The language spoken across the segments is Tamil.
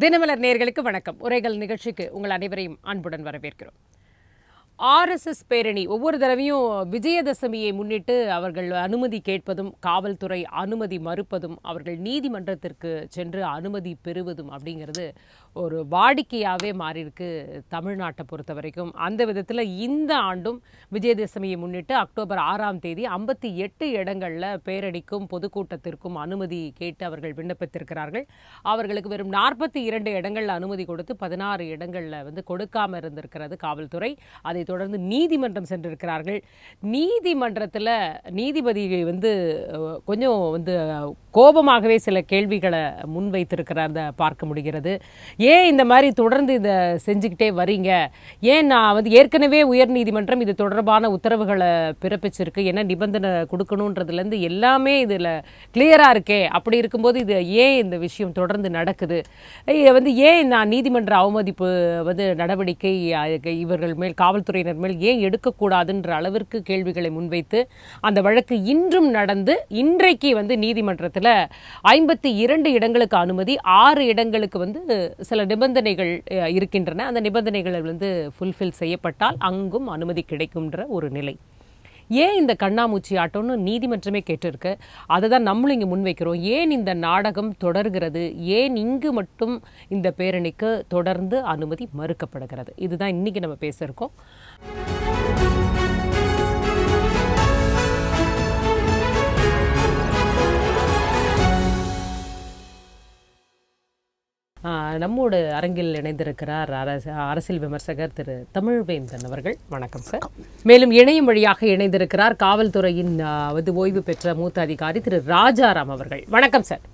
தினமலர் நேயர்களுக்கு வணக்கம் உரைகள் நிகழ்ச்சிக்கு உங்கள் அனைவரையும் அன்புடன் வரவேற்கிறோம் ஆர்எஸ்எஸ் பேரணி ஒவ்வொரு தடவையும் விஜயதசமியை முன்னிட்டு அவர்கள் அனுமதி கேட்பதும் காவல்துறை அனுமதி மறுப்பதும் அவர்கள் நீதிமன்றத்திற்கு சென்று அனுமதி பெறுவதும் அப்படிங்கிறது ஒரு வாடிக்கையாகவே மாறியிருக்கு தமிழ்நாட்டை பொறுத்த வரைக்கும் அந்த விதத்தில் இந்த ஆண்டும் விஜயதசமியை முன்னிட்டு அக்டோபர் ஆறாம் தேதி ஐம்பத்தி எட்டு இடங்களில் பேரணிக்கும் பொதுக்கூட்டத்திற்கும் அனுமதி கேட்டு அவர்கள் விண்ணப்பித்திருக்கிறார்கள் அவர்களுக்கு வெறும் நாற்பத்தி இரண்டு இடங்களில் அனுமதி கொடுத்து பதினாறு இடங்களில் வந்து கொடுக்காம இருந்திருக்கிறது காவல்துறை அதை தொடர்ந்து நீதிமன்றம் சென்றிருக்கிறார்கள் நீதிமன்றத்தில் நீதிபதி வந்து அஹ், கொஞ்சம் வந்து அஹ், கோபமாகவே சில கேள்விகளை முன்வைத்திருக்கிறத பார்க்க முடிகிறது ஏன் இந்த மாதிரி தொடர்ந்து இதை செஞ்சுக்கிட்டே வரீங்க ஏன் நான் வந்து ஏற்கனவே உயர் நீதிமன்றம் இது தொடர்பான உத்தரவுகளை பிறப்பிச்சிருக்கு என்ன நிபந்தனை கொடுக்கணுன்றதுலேருந்து எல்லாமே இதில் கிளியராக இருக்கே அப்படி இருக்கும்போது இது ஏன் இந்த விஷயம் தொடர்ந்து நடக்குது ஐய, வந்து ஏன் நான் நீதிமன்ற அவமதிப்பு வந்து நடவடிக்கை அஹ், இவர்கள் மேல் காவல்துறையினர் மேல் ஏன் எடுக்கக்கூடாதுன்ற அளவிற்கு கேள்விகளை முன்வைத்து அந்த வழக்கு இன்றும் நடந்து இன்றைக்கு வந்து நீதிமன்றத்தில் ஐம்பத்தி இரண்டு இடங்களுக்கு அனுமதி ஆறு இடங்களுக்கு வந்து சில நிபந்தனைகள் அஹ், இருக்கின்றன அந்த நிபந்தனைகள் வந்து ஃபுல்ஃபில் செய்யப்பட்டால் அங்கும் அனுமதி கிடைக்கும்ன்ற ஒரு நிலை ஏன் இந்த கண்ணாமூச்சி ஆட்டம்னு நீதிமன்றமே கேட்டிருக்கு அதை தான் நம்மளும் இங்கே முன்வைக்கிறோம் ஏன் இந்த நாடகம் தொடர்கிறது ஏன் இங்கு மட்டும் இந்த பேரணிக்கு தொடர்ந்து அனுமதி மறுக்கப்படுகிறது இதுதான் இன்னைக்கு நம்ம பேச இருக்கோம் ஆஹ், நம்மோடு அரங்கில் இணைந்திருக்கிறார் அரச அரசியல் விமர்சகர் திரு தமிழ்வேந்தன் அவர்கள் வணக்கம் சார் மேலும் இணையம் வழியாக இணைந்திருக்கிறார் காவல்துறையின் ஆஹ், வந்து ஓய்வு பெற்ற மூத்த அதிகாரி திரு ராஜாராம் அவர்கள் வணக்கம் சார்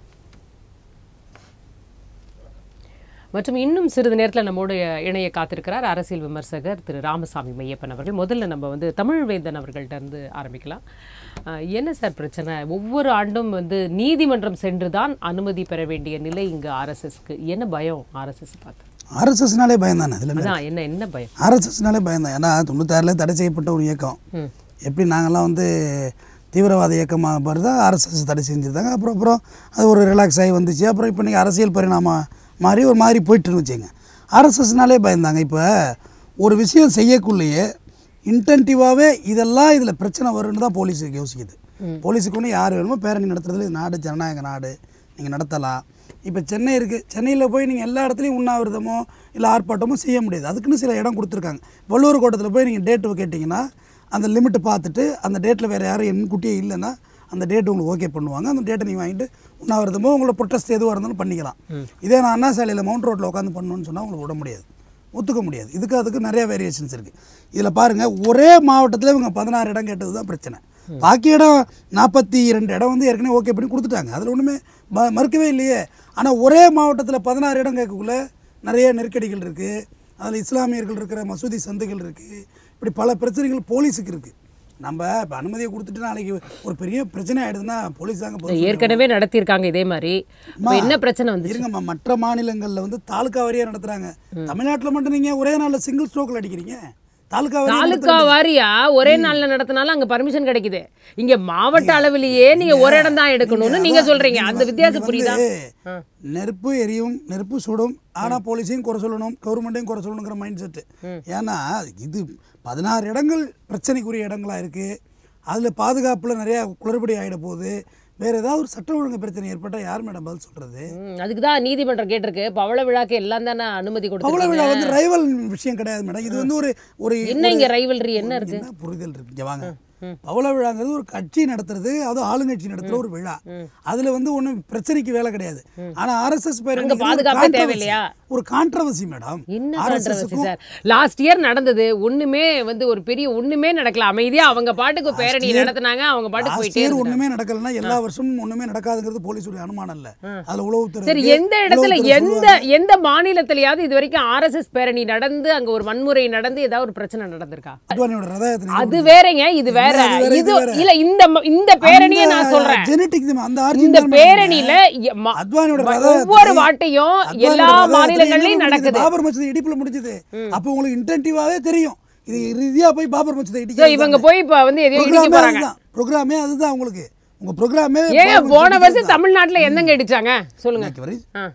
மற்றும் இன்னும் சிறிது நேரத்தில் நம்மோடு இணைய காத்திருக்கிறார் அரசியல் விமர்சகர் திரு ராமசாமி மையப்பன் அவர்கள் முதல்ல நம்ம வந்து தமிழ்வேந்தன் அவர்கள்ட்ட இருந்து ஆரம்பிக்கலாம் ஆஹ், என்ன சார் பிரச்சனை ஒவ்வொரு ஆண்டும் வந்து நீதிமன்றம் சென்று தான் அனுமதி பெற வேண்டிய நிலை இங்கு ஆர்எஸ்எஸ்க்கு என்ன பயம் ஆர்எஸ்எஸ் பார்த்து ஆர்எஸ்எஸ்னாலே பயம் தானே இதில் அதான் என்ன என்ன பயம் ஆர்எஸ்எஸ்னாலே பயம் தான் ஏன்னா தொண்ணூத்தாறில் தடை செய்யப்பட்ட ஒரு இயக்கம் எப்படி நாங்கள்லாம் வந்து தீவிரவாத இயக்கமாக பாரு தான் ஆர்எஸ்எஸ் தடை செஞ்சுருந்தாங்க அப்புறம் அப்புறம் அது ஒரு ரிலாக்ஸ் ஆகி வந்துச்சு அப்புறம் இப்போ நீங்கள் அரசியல் பரிணாமம் மாதிரி ஒரு மாதிரி போயிட்டுன்னு வச்சுங்க ஆர்எஸ்எஸ்னாலே பயந்தாங்க இப்போ ஒரு விஷயம் செய்யக்குள்ளேயே இன்டென்டிவாகவே இதெல்லாம் இதில் பிரச்சனை வரும்னு தான் போலீஸுக்கு யோசிக்குது போலீஸுக்கு ஒன்று யார் வேணுமோ பேரணி நடத்துறதுல இது நாடு ஜனநாயக நாடு நீங்கள் நடத்தலாம் இப்போ சென்னை இருக்குது சென்னையில் போய் நீங்கள் எல்லா இடத்துலையும் உண்ணாவிரதமோ இல்லை ஆர்ப்பாட்டமோ செய்ய முடியாது அதுக்குன்னு சில இடம் கொடுத்துருக்காங்க வள்ளுவர் கோட்டத்தில் போய் நீங்கள் டேட்டு கேட்டிங்கன்னா அந்த லிமிட்டு பார்த்துட்டு அந்த டேட்டில் வேறு யாரும் முன்கூட்டியே இல்லைன்னா அந்த டேட் உங்களுக்கு ஓகே பண்ணுவாங்க அந்த டேட்டை நீங்கள் வாங்கிட்டு உண்ணாவிரதமோ உங்களை ப்ரொட்டஸ்ட் எதுவாக இருந்தாலும் பண்ணிக்கலாம் இதே நான் அண்ணா சாலையில் மவுண்ட் ரோட்டில் உட்காந்து பண்ணணும்னு சொன்னால் உங்களுக்கு விட முடியாது ஒத்துக்க முடியாது இதுக்கு அதுக்கு நிறைய வேரியேஷன்ஸ் இருக்குது இதில் பாருங்கள் ஒரே மாவட்டத்தில் இவங்க பதினாறு இடம் கேட்டது தான் பிரச்சனை பாக்கி இடம் நாற்பத்தி ரெண்டு இடம் வந்து ஏற்கனவே ஓகே பண்ணி கொடுத்துட்டாங்க அதில் ஒன்றுமே ம- மறுக்கவே இல்லையே ஆனால் ஒரே மாவட்டத்தில் பதினாறு இடம் கேட்கக்குள்ள நிறைய நெருக்கடிகள் இருக்குது அதில் இஸ்லாமியர்கள் இருக்கிற மசூதி சந்துகள் இருக்குது இப்படி பல பிரச்சனைகள் போலீஸுக்கு இருக்குது நம்ம இப்போ அனுமதியை கொடுத்துட்டு நாளைக்கு ஒரு பெரிய பிரச்சனை ஆயிடுதுன்னா போலீஸ் தாங்க பதில் ஏற்கனவே நடத்தியிருக்காங்க இதே மாதிரி இப்போ என்ன பிரச்சனை வந்து இருங்கம்மா மற்ற மாநிலங்கள்ல வந்து தாலுக்கா வாரியா நடத்துறாங்க தமிழ்நாட்டுல மட்டும் நீங்க ஒரே நாள்ல சிங்கிள் ஸ்ட்ரோக்ல அடிக்கிறீங்க தாலுக்கா வாரியா தாலுக்கா வாரியா ஒரே நாள்ல நடத்தினாலும் அங்க பர்மிஷன் கிடைக்குது இங்க மாவட்ட அளவிலேயே நீங்க ஒரு இடம் தான் எடுக்கணும்னு நீங்க சொல்றீங்க அந்த வித்தியாசம் புரியுதா ஆ. நெருப்பு எரியும் நெருப்பு சுடும் ஆனா போலீஸையும் குறை சொல்லணும் கவர்மெண்ட்டையும் குறை சொல்லணுங்கிற மைண்ட் செட்டு ஏன்னா இது பதினாறு இடங்கள் பிரச்சனைக்குரிய இடங்களா இருக்கு அதுல பாதுகாப்புல நிறைய குளறுபடி ஆயிட போகுது வேற ஏதாவது ஒரு சட்ட ஒழுங்கு பிரச்சனை ஏற்பட்டா யார் மேடம் பதில் சொல்றது ம், அதுக்கு தான் நீதிமன்றம் கேட்டிருக்கு பவள விழாக்கு எல்லாம் தானே அனுமதி பவள கொடுத்து விழா வந்து ரைவல் விஷயம் கிடையாது மேடம் இது வந்து ஒரு ஒரு என்ன இங்க ரைவல்ரி என்ன இருக்கு என்ன புரிதல் இருக்கு இங்க வாங்க பவள விழாங்கிறது ஒரு கட்சி நடத்துறது அது ஆளுங்கட்சி நடத்துற ஒரு விழா அதுல வந்து ஒண்ணும் பிரச்சனைக்கு வேலை கிடையாது ஆனா ஆர்எஸ்எஸ் பேர் அங்க பாதுகாப்பே தேவையில்லையா? ஒரு கான்ட்ரவர்சி மேடம் என்ன RSS கான்ட்ரவர்சி க்கும் சார் லாஸ்ட் இயர் நடந்தது ஒண்ணுமே வந்து ஒரு பெரிய ஒண்ணுமே நடக்கல அமைதியா அவங்க பாட்டுக்கு பேரணி நடத்துனாங்க அவங்க பாட்டுக்கு லாஸ்ட் போயிட்டே இயர் இருந்தாங்க ஒண்ணுமே நடக்கலன்னா எல்லா வருஷமும் ஒண்ணுமே நடக்காதுங்கிறது போலீஸுடைய அனுமானம் இல்ல அதுல உளவுத்துறை சரி இருக்கு. எந்த இடத்துல உளவுத்துறை எந்த எந்த மாநிலத்திலயாவது இது வரைக்கும் ஆர்எஸ்எஸ் பேரணி நடந்து அங்க ஒரு வன்முறை நடந்து ஏதாவது ஒரு பிரச்சனை நடந்திருக்கா அத்வானியோட ரத யாத்திரை அது வேறங்க இது வேற அது வேற, இது இது வேற. இல்ல இந்த ம- இந்த பேரணியை நான் சொல்றேன் ஜெனட்டிக் அந்த இந்த ஆர்ஜின் தான் பேரணியில எ- ம- அத்வானியோட ரத ஒவ்வொரு யாத்திரை- வாட்டையும் அத்வானியோட எல்லா ரத யாத்திரை மாநிலங்கள்லயும் எங்க நடக்குது முடிஞ்சுது? பாபர் மசூதி இடிப்புல முடிஞ்சது அப்போ உங்களுக்கு இன்டென்டிவாவே தெரியும் இது இறுதியா போய் பாபர் மசூதி So, இடிக்க இவங்க போய் இப்ப வந்து எதையோ இடிக்க ப்ரோக்ராமே போறாங்க அதுதான் ப்ரோக்ராமே அதுதான் உங்களுக்கு உங்க ப்ரோக்ராமே ஏங்க போன வருஷம் தமிழ்நாட்டுல என்னங்க இடிச்சாங்க சொல்லுங்க இன்னைக்கு வரை இடி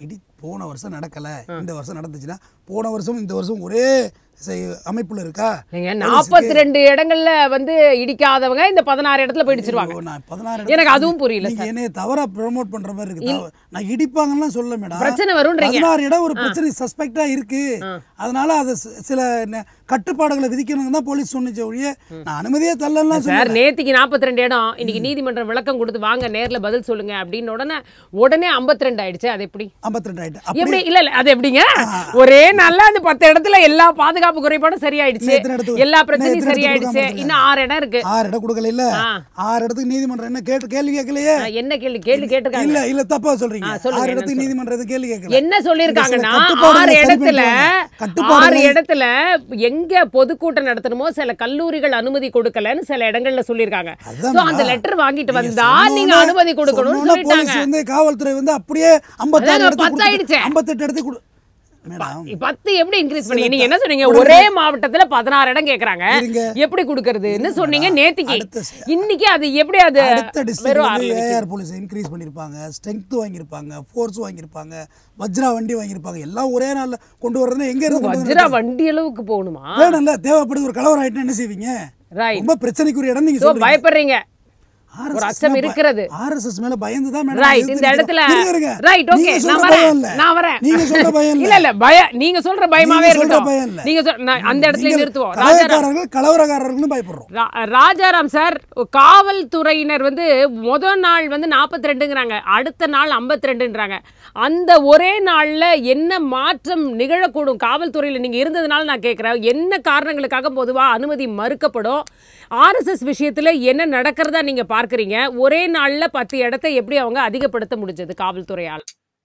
போன வருஷம் நடக்கல இந்த வருஷம் நடந்துச்சுன்னா போன வருஷம் இந்த வருஷம் ஒரே செய்- அமைப்புல இருக்கா நீங்க நாற்பத்தி ரெண்டு இடங்கள்ல வந்து இடிக்காதவங்க இந்த பதினாறு இடத்துல போயிடுச்சிருவாங்க ஐயோ, நான் பதினாறு எனக்கு அதுவும் புரியல நீங்க என்னைய தவறா ப்ரோமோட் பண்ற மாதிரி இருக்கு தவ- நான் இடிப்பாங்கலாம் சொல்ல மேடம் பிரச்சனை வரும்ன்றீங்க பதினாறு இடம் ஒரு பிரச்சனை சஸ்பெக்டா இருக்கு அதனால அது சி- சில நெ- கட்டுப்பாடுகளை விதிக்கணும்னு தான் போலீஸ் சொன்னிச்ச ஒழிய நான் அனுமதியே தள்ளலாம் சார் நேத்திக்கு நாற்பத்தி ரெண்டு இடம் இன்னைக்கு நீதிமன்றம் விளக்கம் கொடுத்து வாங்க நேர்ல பதில் சொல்லுங்க அப்படின்னு உடனே உடனே 52 ரெண்டு ஆயிடுச்சு அது எப்படி ஐம்பத்தி ரெண்டு ஆயிட்டு எப்படி இல்ல இல்ல அது எப்படிங்க ஒரே நாள்ல அந்த பத்து இடத்துல எல்லா பாதுகாப்பு குறைபாடும் சரியாயிடுச்சு இன்னும் எத்தனை இடத்துக்கு- எல்லா இன்னும் பிரச்சனையும் எத்தனை சரியாயிடுச்சு இடத்துக்கு இன்னும் ஆறு இடம் இருக்கு ஆறு இடம் கொடுக்கல இல்ல ஆ. ஆறு இடத்துக்கு நீதிமன்றம் என்ன கேட்டு கேள்வி கேட்கலையே ஆ, என்ன கேள்வி கேள்வி கேட்டிருக்காங்க இல்ல இல்ல தப்பா சொல்றீங்க ஆ, சொல்லுங்க, ஆறு என்ன இடத்துக்கு நீதிமன்றம் எதுவும் கேள்வி கேட்கல என்ன சொல்லிருக்காங்கன்னா இந்த சில கட்டுப்பாடுகளை ஆறு சரி இடத்துல பண்ணிட்டாங்க. ஆறு கட்டுப்பாடுகளை- இடத்துல எங்க பொதுக்கூட்டம் நடத்தணுமோ சில கல்லூரிகள் அனுமதி கொடுக்கலன்னு சில இடங்கள்ல சொல்லியிருக்காங்க அதுதான் சோ அந்த மேடம். லெட்டர் வாங்கிட்டு நீங்க வந்தா நீங்க சொன்னோன்னே- அனுமதி கொடுக்கணும்னு சொன்னோன்னே சொல்லிட்டாங்க போலீஸ் வந்து காவல்துறை வந்து அப்படியே ஐம்பத்தாறு அதாங்க, இடத்துக்கு பத்து ஆயிடுச்சே. கொடுத்து- ஐம்பத்தெட்டு இடத்துக்கு கொடு மேடம் பத்து எப்படி இன்க்ரீஸ் பண்ணீங்க சில நீங்க என்ன சொன்னீங்க கொடுங்க. ஒரே மாவட்டத்துல பதினாறு இடம் கேக்குறாங்க இருங்க. எப்படி கொடுக்கறதுன்னு சொன்னீங்க நேத்திக்கு அடுத்த ச- இன்னைக்கு அது எப்படி அது அடுத்த டிஸ்ட்ரிக்ட் வெறும் வந்து ஆறுல ஏஆர் போலீஸ் இன்க்ரீஸ் பண்ணியிருப்பாங்க ஸ்ட்ரென்த் வாங்கியிருப்பாங்க ஃபோர்ஸ் வாங்கியிருப்பாங்க வஜ்ரா வண்டி வாங்கியிருப்பாங்க எல்லாம் ஒரே நாள்ல கொண்டு வர்றதுன்னா எங்க இருந்து கொண்டு வஜ்ரா வண்டி அளவுக்கு போகணுமா வேணும்ல தேவைப்படுது ஒரு கலவரம் ஆயிட்டுனா என்ன செய்வீங்க ரைட் ரொம்ப பிரச்சனைக்குரிய இடம் நீங்க சோ சொல்றீங்க பயப்படுறீங்க RSS ஒரு அச்சம் மேல பய- இருக்கிறது. RSS மேல பயந்து தான் மேடம் ரைட் எதிர்த்து இந்த இடத்துல நிக்கிறோம். இருங்க, இருங்க. ரைட் ஓகே நீங்க நான் சொல்ற வரேன் பயம் இல்ல. நான் வரேன் நீங்க சொல்ற பயம் இல்ல இல்ல இல்ல பய நீங்க சொல்ற பயமாவே நீங்க சொல்ற இருக்கட்டும் பயம் இல்ல. நீங்க சொல்- நான் அந்த இடத்துல நீங்க நிறுத்துவோம் ராஜாராம் கலவரக்காரர்கள் கலவரக்காரர்கள்னு பயப்படுறோம் ரா- ராஜாராம் சார் காவல்துறையினர் வந்து முதல் நாள் வந்து நாற்பத்தி ரெண்டுங்கிறாங்க அடுத்த நாள் ஐம்பத்தி ரெண்டுன்றாங்க அந்த ஒரே நாள்ல என்ன மாற்றம் நிகழக்கூடும் காவல்துறையில் நீங்க இருந்ததுனால நான் கேட்குறேன் என்ன காரணங்களுக்காக பொதுவா அனுமதி மறுக்கப்படும் ஆர்எஸ்எஸ் விஷயத்துல என்ன நடக்கிறதா நீங்க பார்க்கறீங்க ஒரே நாள்ல பத்து இடத்தை எப்படி அவங்க அதிகப்படுத்த முடிஞ்சது காவல்துறையால்